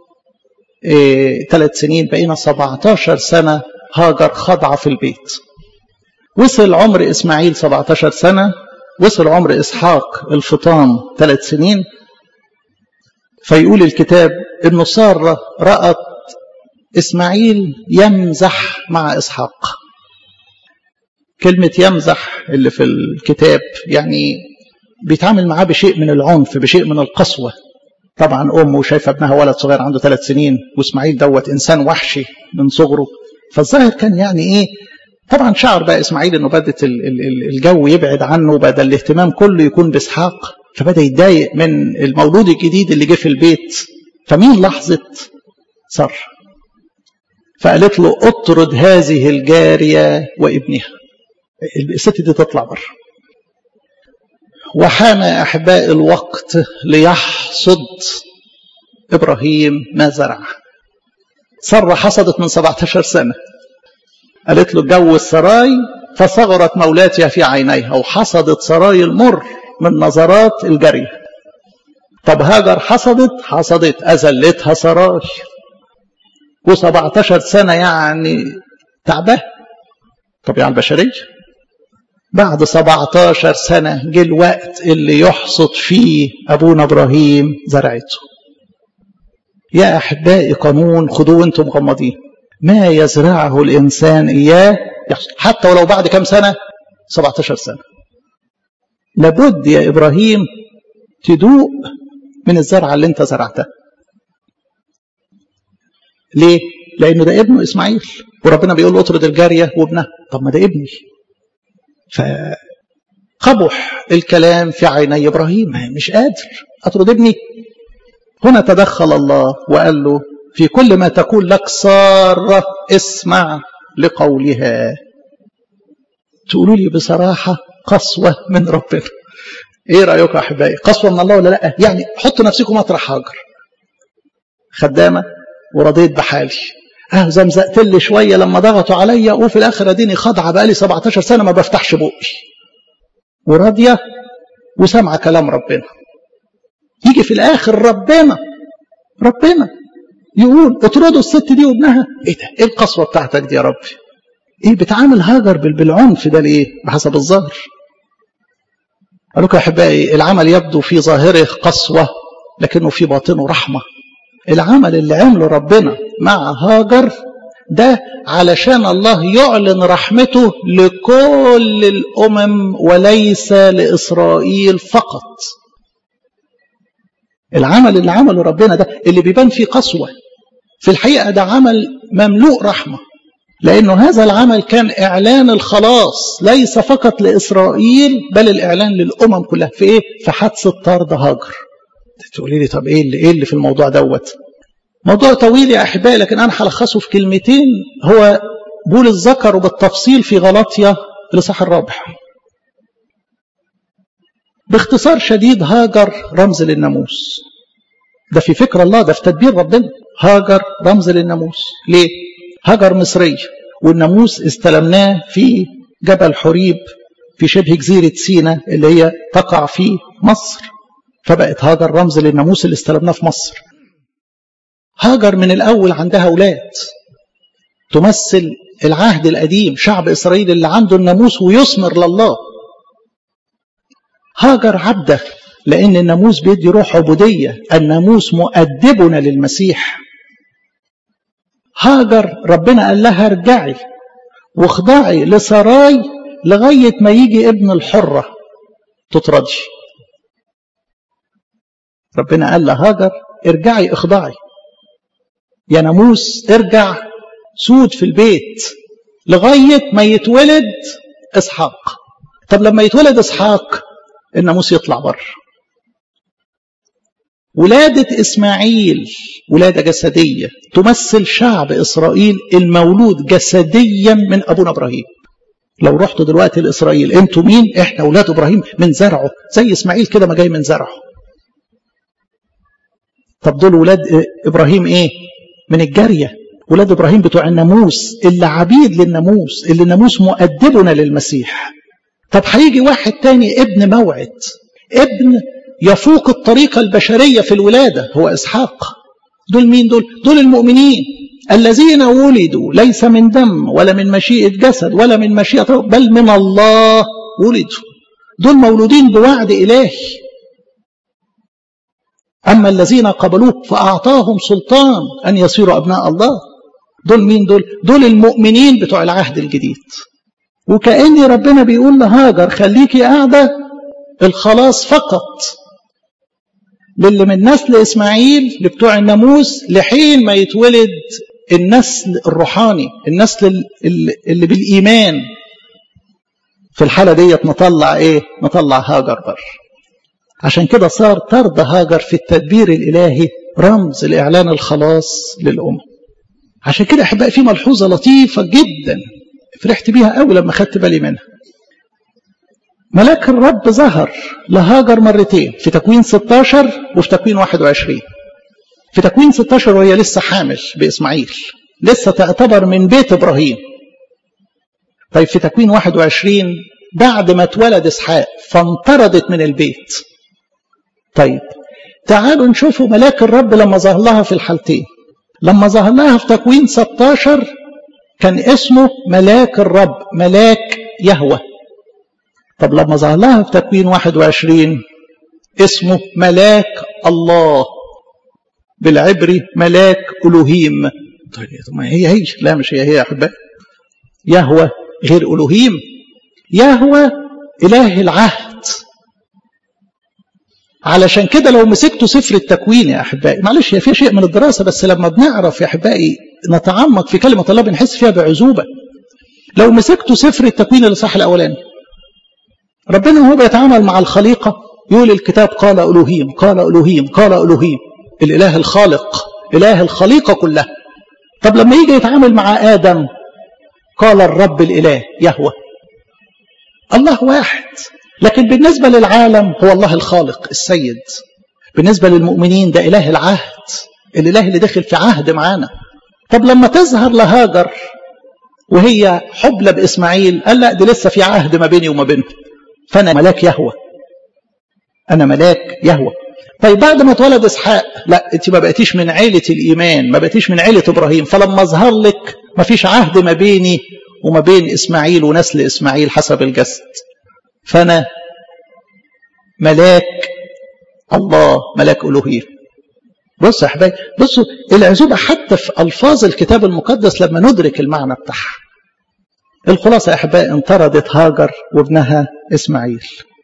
ثلاث سنين بقينا 17 سنة هاجر خضعة في البيت وصل عمر إسماعيل 17 سنة وصل عمر إسحاق الفطام ثلاث سنين فيقول الكتاب إنه سارة رأت إسماعيل يمزح مع إسحاق كلمة يمزح اللي في الكتاب يعني بيتعامل معاه بشيء من العنف بشيء من القسوة طبعا أمه شايفة ابنها ولد صغير عنده ثلاث سنين وإسماعيل دوت إنسان وحشي من صغره فالظاهر كان يعني إيه طبعا شعر بقى إسماعيل إنه بدت الجو يبعد عنه وبدا الاهتمام كله يكون بإسحاق فبدأ يتضايق من المولود الجديد اللي جه في البيت فمين لحظة صر فقالت له اطرد هذه الجارية وابنها الست دي تطلع بره وحان أحباء الوقت ليحصد إبراهيم ما زرع سرة حصدت من 17 سنة قالت له اتجوز سراي فصغرت مولاتها في عينيها وحصدت سراي المر من نظرات الجري طب هاجر حصدت حصدت أذلتها سراي و17 سنة يعني تعباه طبيعة البشرية بعد 17 سنة جه الوقت اللي يحصد فيه أبونا إبراهيم زرعته يا أحبائي قانون خدوه وانتم مغمضين ما يزرعه الإنسان إياه يحصد حتى ولو بعد كم سنة 17 سنة لابد يا إبراهيم تدوق من الزرعة اللي انت زرعتها ليه؟ لأنه ده ابنه إسماعيل وربنا بيقول اطرد الجارية وابنها طب ما ده ابني فقبح الكلام في عيني إبراهيم مش قادر أطرد ابني هنا تدخل الله وقال له في كل ما تقول لك سارة اسمع لقولها تقولوا لي بصراحة قسوة من ربنا ايه رأيكم يا احبائي قسوة من الله ولا لا يعني حطوا نفسكم مطرح هاجر خدامة ورضيت بحالي اه زمزقت لي شوية لما ضغطوا عليا وفي الاخر اديني خاضعة بقالي 17 سنة ما بفتحش بقي وراضية وسامعة كلام ربنا يجي في الاخر ربنا ربنا يقول اطردوا الست دي وابنها ايه ده ايه القسوة بتاعتك دي يا ربي ايه بتعامل هاجر بالعنف ده ليه بحسب الظاهر قالوا يا احبائي العمل يبدو في ظاهره قسوة لكنه في باطنه رحمة العمل اللي عمله ربنا مع هاجر ده علشان الله يعلن رحمته لكل الأمم وليس لإسرائيل فقط العمل اللي عمله ربنا ده اللي بيبان فيه قسوة في الحقيقة ده عمل مملوء رحمة لأنه هذا العمل كان إعلان الخلاص ليس فقط لإسرائيل بل الإعلان للأمم كلها في إيه؟ في حادثة طرد هاجر تقولي لي طب إيه اللي, إيه اللي في الموضوع دوت موضوع طويل يا أحبائي لكن أنا هلخصه في كلمتين هو بولس ذكره بالتفصيل في غلطية الإصحاح الرابع باختصار شديد هاجر رمز للناموس ده في فكر الله ده في تدبير ربنا هاجر رمز للناموس ليه هاجر مصرية والناموس استلمناه في جبل حريب في شبه جزيرة سينا اللي هي تقع في مصر فبقت هاجر رمز للناموس اللي استلمناه في مصر هاجر من الأول عندها أولاد تمثل العهد القديم شعب إسرائيل اللي عنده الناموس ويثمر لله هاجر عبده لأن الناموس بيدي روح عبودية الناموس مؤدبنا للمسيح هاجر ربنا قال لها ارجعي واخضعي لسراي لغاية ما يجي ابن الحرة تطردي ربنا قال لهاجر ارجعي اخضعي يا ناموس ارجع سود في البيت لغاية ما يتولد اسحاق طب لما يتولد اسحاق الناموس يطلع بره ولادة إسماعيل ولادة جسدية تمثل شعب إسرائيل المولود جسديا من أبونا إبراهيم لو رحتوا دلوقتي لإسرائيل أنتوا مين؟ إحنا أولاد إبراهيم من زرعه زي إسماعيل كده ما جاي من زرعه طب دول ولاد إبراهيم إيه؟ من الجارية ولاد إبراهيم بتوع الناموس اللي عبيد للناموس اللي الناموس مؤدبنا للمسيح طب هيجي واحد تاني ابن موعد ابن يفوق الطريقة البشرية في الولادة هو إسحاق دول مين دول؟ دول المؤمنين الذين ولدوا ليس من دم ولا من مشيئة جسد ولا من مشيئة بل من الله ولدوا دول مولودين بوعد إلهي أما الذين قبلوه فأعطاهم سلطان أن يصيروا أبناء الله دول مين دول؟ دول المؤمنين بتوع العهد الجديد وكأن ربنا بيقول لهاجر خليكي قاعدة الخلاص فقط للي من نسل إسماعيل لبتوع الناموس لحين ما يتولد النسل الروحاني النسل اللي بالإيمان في الحالة ديت نطلع إيه نطلع هاجر بر عشان كده صار طرد هاجر في التدبير الإلهي رمز لإعلان الخلاص للأمم عشان كده أحبائي في ملحوظة لطيفة جدا فرحت بيها قوي لما خدت بالي منها ملاك الرب ظهر لهاجر مرتين في تكوين 16 وفي تكوين 21 في تكوين 16 وهي لسه حامل بإسماعيل لسه تعتبر من بيت إبراهيم طيب في تكوين 21 بعد ما اتولد إسحاق فانطردت من البيت طيب تعالوا نشوفوا ملاك الرب لما ظهر لها في الحالتين لما ظهر لها في تكوين 16 كان اسمه ملاك الرب ملاك يهوه طب لما ظهر لها في تكوين 21 اسمه ملاك الله بالعبري ملاك ألوهيم طيب ما هي هي لا مش هي هي يا أحبائي يهوى غير ألوهيم يهوى إله العهد علشان كده لو مسكتوا سفر التكوين يا أحبائي معلش هي فيها شيء من الدراسة بس لما بنعرف يا أحبائي نتعمق في كلمة الله بنحس فيها بعزوبة لو مسكتوا سفر التكوين الإصحاح الأولاني ربنا وهو بيتعامل مع الخليقة يقول الكتاب قال ألوهيم قال ألوهيم قال ألوهيم الإله الخالق إله الخليقة كلها طب لما يجي يتعامل مع آدم قال الرب الإله يهوى الله واحد لكن بالنسبة للعالم هو الله الخالق السيد بالنسبة للمؤمنين ده إله العهد الإله اللي دخل في عهد معانا طب لما تظهر لهاجر وهي حبلى بإسماعيل قال لا دي لسه في عهد ما بيني وما بينهم فأنا ملاك يهوى أنا ملاك يهوى طيب بعد ما اتولد إسحاق لا أنت ما بقيتيش من عيلة الإيمان ما بقيتيش من عيلة إبراهيم فلما أظهر لك ما فيش عهد ما بيني وما بين إسماعيل ونسل إسماعيل حسب الجسد فأنا ملاك الله ملاك ألوهيم بص يا حبايبي بصوا العزوبة حتى في ألفاظ الكتاب المقدس لما ندرك المعنى بتاعها الخلاصة يا أحبائي انطردت هاجر وابنها إسماعيل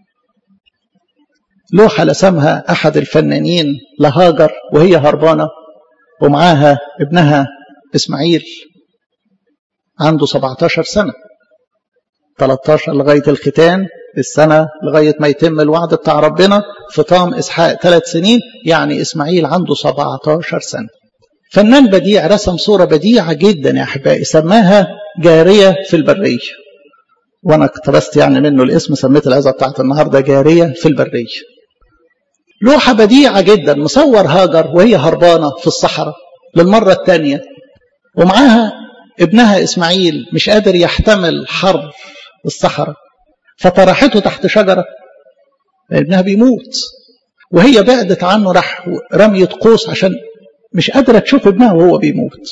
لوحة لسمها أحد الفنانين لهاجر وهي هربانة ومعاها ابنها إسماعيل عنده 17 سنة 13 لغاية الختان السنة لغاية ما يتم الوعد بتاع ربنا فطام إسحاق ثلاث سنين يعني إسماعيل عنده 17 سنة فنان بديع رسم صورة بديعة جدا يا أحبائي سماها جارية في البرية وأنا اقتبست يعني منه الاسم سميت العظة بتاعت النهاردة جارية في البرية لوحة بديعة جدا مصور هاجر وهي هربانة في الصحراء للمرة الثانية ومعاها ابنها إسماعيل مش قادر يحتمل حر الصحراء فطرحته تحت شجرة ابنها بيموت وهي بعدت عنه راح رمية قوس عشان مش قادرة تشوف ابنها وهو بيموت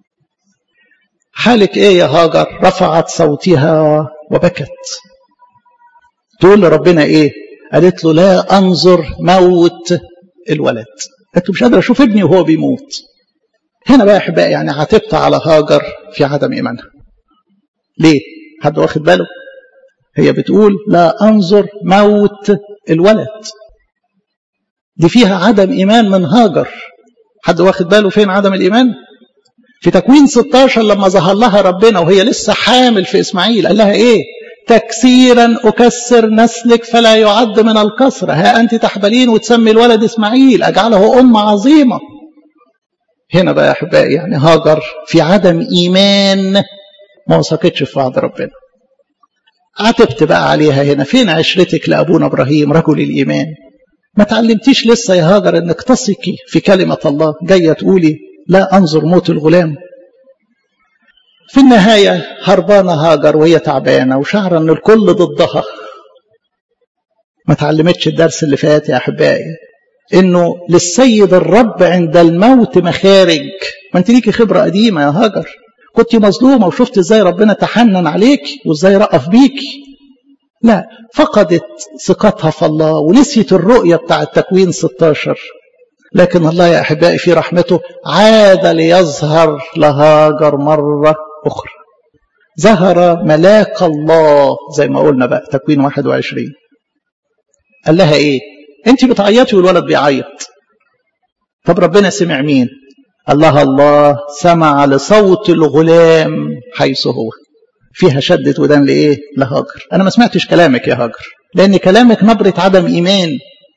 حالك ايه يا هاجر رفعت صوتها وبكت تقول لربنا ايه قالت له لا انظر موت الولد قالت له مش قادر اشوف ابني وهو بيموت هنا بقى احبائي يعني عاتبت على هاجر في عدم ايمانها ليه حد واخد باله هي بتقول لا انظر موت الولد دي فيها عدم ايمان من هاجر حد واخد باله فين عدم الايمان في تكوين 16 لما ظهر لها ربنا وهي لسه حامل في اسماعيل قال لها ايه تكسيرا أكسر نسلك فلا يعد من الكسرة ها أنت تحبلين وتسمي الولد إسماعيل أجعله أم عظيمة هنا بقى يا أحبائي يعني هاجر في عدم إيمان ما وثقتش في وعد ربنا عتبت بقى عليها هنا فين عشرتك لأبونا إبراهيم رجل الإيمان ما تعلمتيش لسه يا هاجر انك تثقي في كلمة الله جاية تقولي لا أنظر موت الغلام في النهاية هربانة هاجر وهي تعبانة وشعر أن الكل ضدها ما تعلمتش الدرس اللي فات يا أحبائي إنه للسيد الرب عند الموت مخارج ما أنت ليكي خبرة قديمة يا هاجر كنت مظلومة وشفت إزاي ربنا تحنن عليك وإزاي رأف بيكي لا فقدت ثقتها في الله ونسيت الرؤية بتاع التكوين 16 لكن الله يا أحبائي في رحمته عاد ليظهر لهاجر مرة أخرى ظهر ملاك الله زي ما قلنا بقى تكوين 21 قال لها إيه أنت بتعيطي والولد بيعيط طب ربنا سمع مين قال لها الله سمع لصوت الغلام حيث هو فيها شدة ودان لإيه لهاجر أنا ما سمعتش كلامك يا هاجر لأن كلامك نبرة عدم إيمان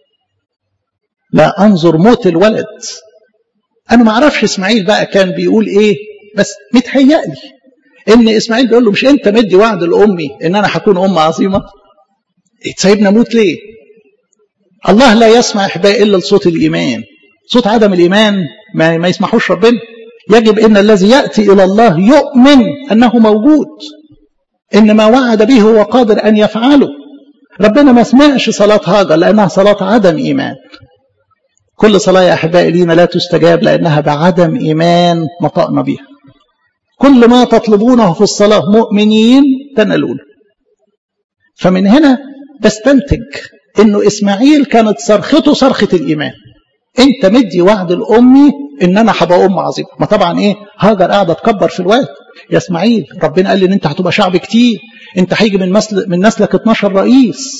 لا أنظر موت الولد أنا ما أعرفش إسماعيل بقى كان بيقول إيه بس متهيألي إن إسماعيل بيقول له مش أنت مدي وعد لأمي إن أنا هكون أم عظيمة تسيبنا أموت ليه الله لا يسمع إحباء إلا لصوت الإيمان صوت عدم الإيمان ما, ما يسمحوش ربنا يجب إن الذي يأتي إلى الله يؤمن أنه موجود إن ما وعد به هو قادر أن يفعله ربنا ما سمعش صلاة هاجر لأنها صلاة عدم إيمان كل صلاة يا أحبائي لينا لا تستجاب لأنها بعدم إيمان نطقنا بها كل ما تطلبونه في الصلاة مؤمنين تنالون فمن هنا بستنتج انه اسماعيل كانت صرخته صرخة الايمان انت مدي وعد الامي ان انا هبقى ام عظيمه ما طبعا ايه هاجر قاعده تكبر في الواد يا اسماعيل ربنا قال لي ان انت هتبقى شعب كتير انت هيجي من مسل من نسلك 12 رئيس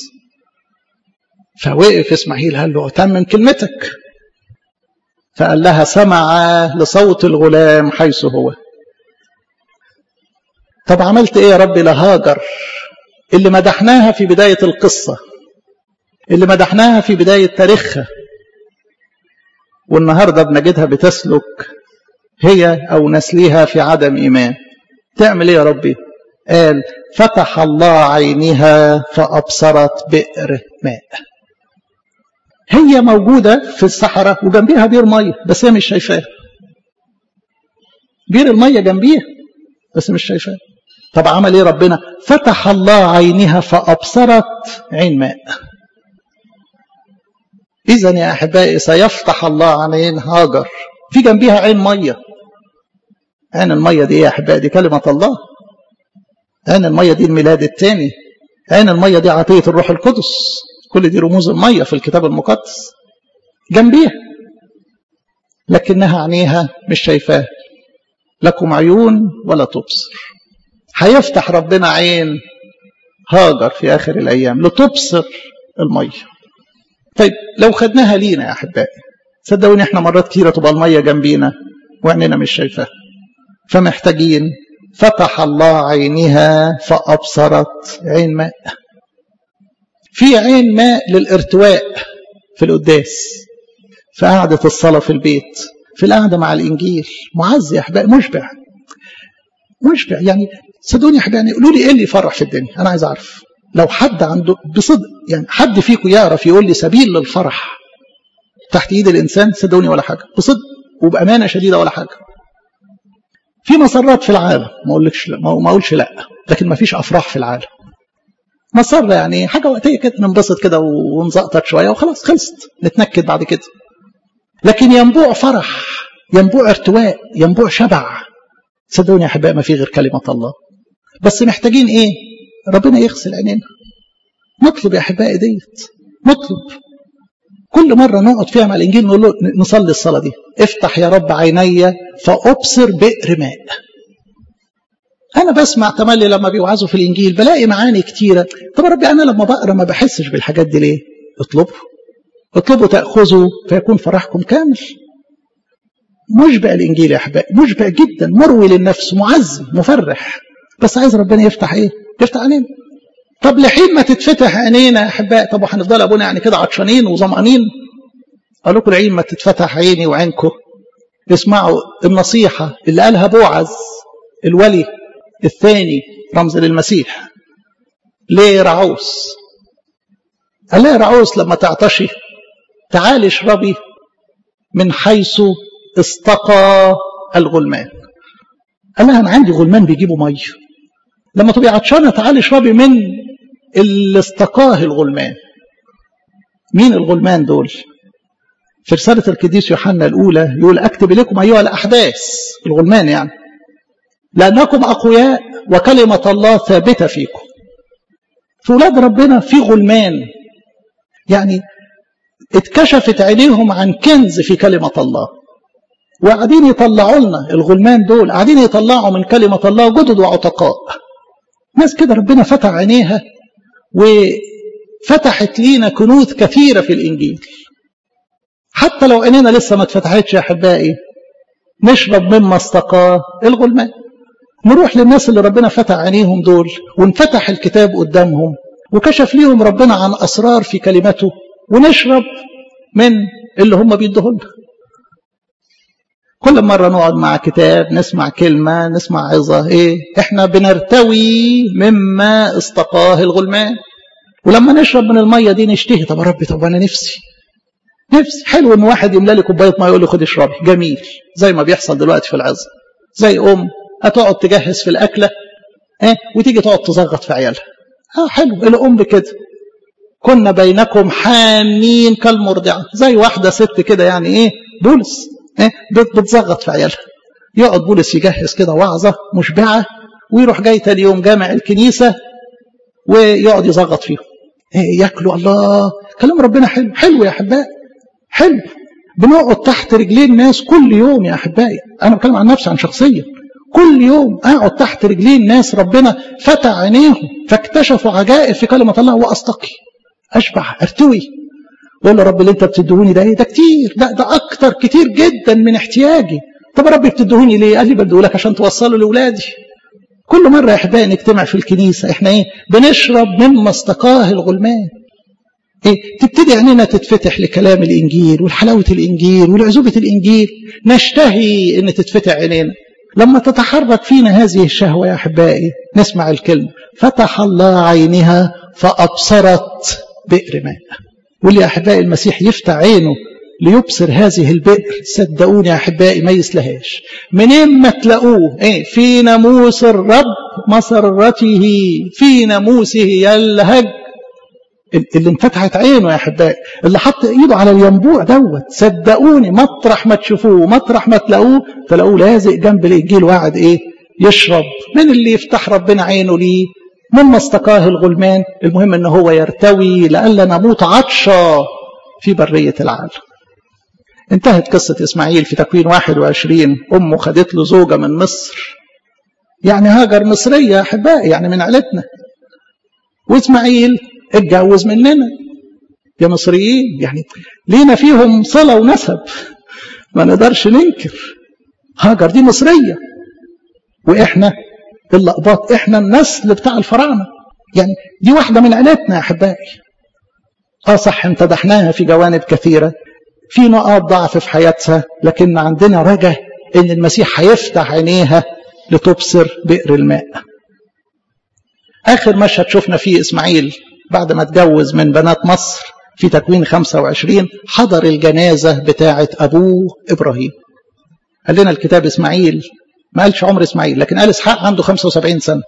فوقف اسماعيل قال له اتمم كلمتك فقال لها سمع لصوت الغلام حيث هو طب عملت ايه يا رب لهاجر اللي مدحناها في بداية القصة اللي مدحناها في بداية تاريخها والنهاردة بنجدها بتسلك هي أو نسلها في عدم إيمان تعمل إيه يا ربي قال فتح الله عينها فأبصرت بئر ماء هي موجودة في الصحراء وجنبيها بير مية بس هي مش شايفاه بير المية جنبيها بس مش شايفاه طب عمل ايه ربنا فتح الله عينها فأبصرت عين ماء إذا يا أحبائي سيفتح الله عين هاجر في جنبها عين مية عين المية دي يا أحبائي دي كلمة الله عين المية دي الميلاد الثاني عين المية دي عطية الروح القدس كل دي رموز المية في الكتاب المقدس جنبيها لكنها عينيها مش شايفاه لكم عيون ولا تبصر هيفتح ربنا عين هاجر في آخر الأيام لتبصر المية طيب لو خدناها لينا يا أحبائي صدقوني احنا مرات كتيرة تبقى المية جنبينا وعيننا مش شايفاها فمحتاجين فتح الله عينها فأبصرت عين ماء في عين ماء للارتواء في القداس في قعدة الصلاة في البيت في القعدة مع الإنجيل معزي يا أحبائي مشبع مشبع يعني صدقوني يا أحبائي قولوا لي إيه اللي يفرح في الدنيا أنا عايز أعرف لو حد عنده بصدق يعني حد فيكم يعرف يقول لي سبيل للفرح تحت ايد الانسان صدقوني ولا حاجه بصدق وبامانه شديده ولا حاجه في مسرات في العالم ما اقولكش لا ما اقولش لا لكن ما فيش افراح في العالم مسرة يعني حاجه وقتيه كده ننبسط كده ونزقطط شويه وخلاص خلصت نتنكد بعد كده لكن ينبوع فرح ينبوع ارتواء ينبوع شبع صدقوني يا احبائي ما في غير كلمه الله بس محتاجين ايه ربنا يغسل عينينا نطلب يا احبائي ديت نطلب كل مرة نقعد فيها مع الإنجيل نقول له نصلي الصلاة دي افتح يا رب عيني فأبصر بئر ماء أنا بسمع تملي لما بيوعظوا في الإنجيل بلاقي معاني كتيرة طب يا ربي أنا لما بقرأ ما بحسش بالحاجات دي ليه اطلبوا اطلبوا تأخذوا فيكون فرحكم كامل مشبع الإنجيل يا أحبائي مشبع جدا مروي للنفس معزي مفرح بس عايز ربنا يفتح إيه يفتح علينا طب لحين ما تتفتح عينينا يا احباء طب وهنفضل ابونا يعني كده عطشانين وظمأنين قال لكم العين ما تتفتح عيني وعينكم اسمعوا النصيحة اللي قالها بوعز الولي الثاني رمز للمسيح ليه رعوس قال لها رعوس لما تعطشي تعالي اشربي من حيث استقى الغلمان قال لها انا عندي غلمان بيجيبوا ميه لما تبقي عطشانه تعالي اشربي من اللي استقاه الغلمان مين الغلمان دول في رسالة القديس يوحنا الأولى يقول أكتب لكم أيها الأحداث الغلمان يعني لأنكم أقوياء وكلمة الله ثابتة فيكم في ولاد ربنا في غلمان يعني اتكشفت عينيهم عن كنز في كلمة الله وقاعدين يطلعوا لنا الغلمان دول قاعدين يطلعوا من كلمة الله جدد وعتقاء ناس كده ربنا فتح عينيها وفتحت لينا كنوز كثيرة في الإنجيل حتى لو عينينا لسه ما اتفتحتش يا أحبائي نشرب مما استقاه الغلمان نروح للناس اللي ربنا فتح عينيهم دول وانفتح الكتاب قدامهم وكشف ليهم ربنا عن أسرار في كلمته ونشرب من اللي هم بيدوه لنا كل مرة نقعد مع كتاب نسمع كلمة نسمع عظة ايه احنا بنرتوي مما استقاه الغلمان ولما نشرب من المية دي نشتهي طب يا ربي طب انا نفسي نفسي حلو ان واحد يملى لي كوبايه ميه يقول لي خد اشربي جميل زي ما بيحصل دلوقتي في العظه زي ام هتقعد تجهز في الاكله اه وتيجي تقعد تزغط في عيالها اه حلو الام كده كنا بينكم حامين كالمرضعه زي واحده ست كده يعني ايه بولس اه بتزغط في عيالها يقعد بولس يجهز كده وعظه مشبعه ويروح جاي تاني يوم جامع الكنيسه ويقعد يزغط فيهم ايه ياكلوا الله كلام ربنا حلو حلو يا احبائي حلو بنقعد تحت رجلين ناس كل يوم يا احبائي انا بتكلم عن نفسي عن شخصيا كل يوم اقعد تحت رجلين ناس ربنا فتح عينيهم فاكتشفوا عجائب في كلمه الله واستقي اشبع ارتوي بقول له رب اللي انت بتدهوني ده ايه ده كتير ده ده اكتر كتير جدا من احتياجي طب يا رب بتدهوني ليه قال لي بديهولك عشان توصله لاولادي كل مره يا احبائي نجتمع في الكنيسه احنا ايه بنشرب مما استقاه الغلمان إيه؟ تبتدي عينينا تتفتح لكلام الإنجيل والحلاوة الإنجيل والعزوبة الإنجيل نشتهي أن تتفتح عينينا لما تتحرك فينا هذه الشهوة يا أحبائي نسمع الكلمة فتح الله عينها فأبصرت بئر ماء واللي يا أحبائي المسيح يفتح عينه ليبصر هذه البئر صدقوني يا أحبائي ما يسلهاش منين ما تلاقوه إيه؟ في ناموس الرب مسرته في ناموسه يلهج اللي انفتحت عينه يا احبائي اللي حط ايده على الينبوع دوت صدقوني مطرح ما تشوفوه مطرح ما تلاقوه تلاقوه لازق جنب الانجيل وقعد ايه يشرب من اللي يفتح ربنا عينه ليه مما استقاه الغلمان المهم ان هو يرتوي لئلا نموت عطشا في برية العالم انتهت قصة إسماعيل في تكوين 21 أمه خدت له زوجة من مصر يعني هاجر مصرية يا أحبائي يعني من عيلتنا وإسماعيل اتجوز مننا يا مصريين يعني لينا فيهم صلة ونسب ما نقدرش ننكر هاجر دي مصرية وإحنا اللقباط إحنا النسل بتاع الفراعنة يعني دي واحدة من عيلتنا يا أحبائي آه صح امتدحناها في جوانب كثيرة في نقاط ضعف في حياتها لكن عندنا رجاء إن المسيح هيفتح عينيها لتبصر بئر الماء آخر مشهد شفنا فيه إسماعيل بعد ما اتجوز من بنات مصر في تكوين 25 حضر الجنازة بتاعة أبوه إبراهيم قال لنا الكتاب إسماعيل ما قالش عمر إسماعيل لكن قال إسحاق عنده 75 سنة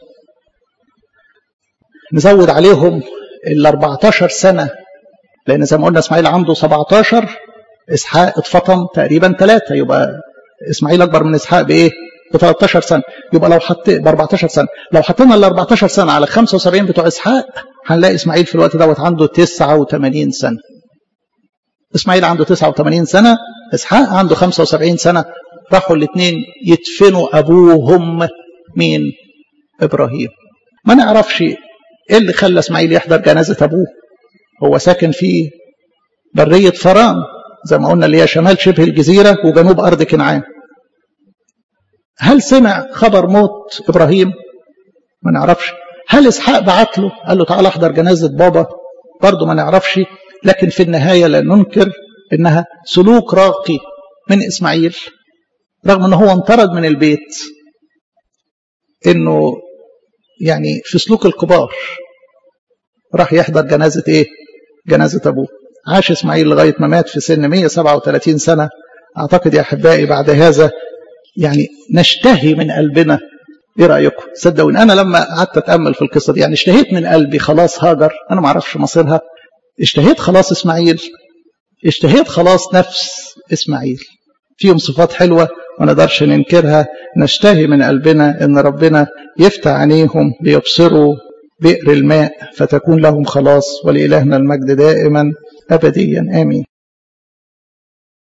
نزود عليهم ال 14 سنة لأن زي ما قلنا إسماعيل عنده 17 إسحاق اتفطم تقريبا ثلاثة يبقى إسماعيل أكبر من إسحاق بإيه؟ ب 13 سنة يبقى لو حط ب 14 سنة لو حطينا ال 14 سنة على 75 بتوع إسحاق هنلاقي إسماعيل في الوقت دوت عنده 89 سنة إسماعيل عنده 89 سنة إسحاق عنده 75 سنة راحوا الاثنين يدفنوا أبوهم مين إبراهيم ما نعرفش إيه اللي خلى إسماعيل يحضر جنازة أبوه هو ساكن في برية فران زي ما قلنا اللي هي شمال شبه الجزيرة وجنوب أرض كنعان هل سمع خبر موت إبراهيم ما نعرفش هل اسحاق بعت له قال له تعال احضر جنازه بابا برضه ما نعرفش لكن في النهايه لا ننكر انها سلوك راقي من اسماعيل رغم ان هو انطرد من البيت انه يعني في سلوك الكبار راح يحضر جنازه ايه جنازه ابوه عاش اسماعيل لغايه ما مات في سن 137 سنه اعتقد يا احبائي بعد هذا يعني نشتهي من قلبنا ايه رايكم صدقوني انا لما قعدت اتامل في القصه دي يعني اشتهيت من قلبي خلاص هاجر انا ما اعرفش مصيرها اشتهيت خلاص اسماعيل اشتهيت خلاص نفس اسماعيل فيهم صفات حلوه ما نقدرش ننكرها نشتهي من قلبنا ان ربنا يفتح عينيهم ليبصروا بئر الماء فتكون لهم خلاص ولإلهنا المجد دائما أبديا آمين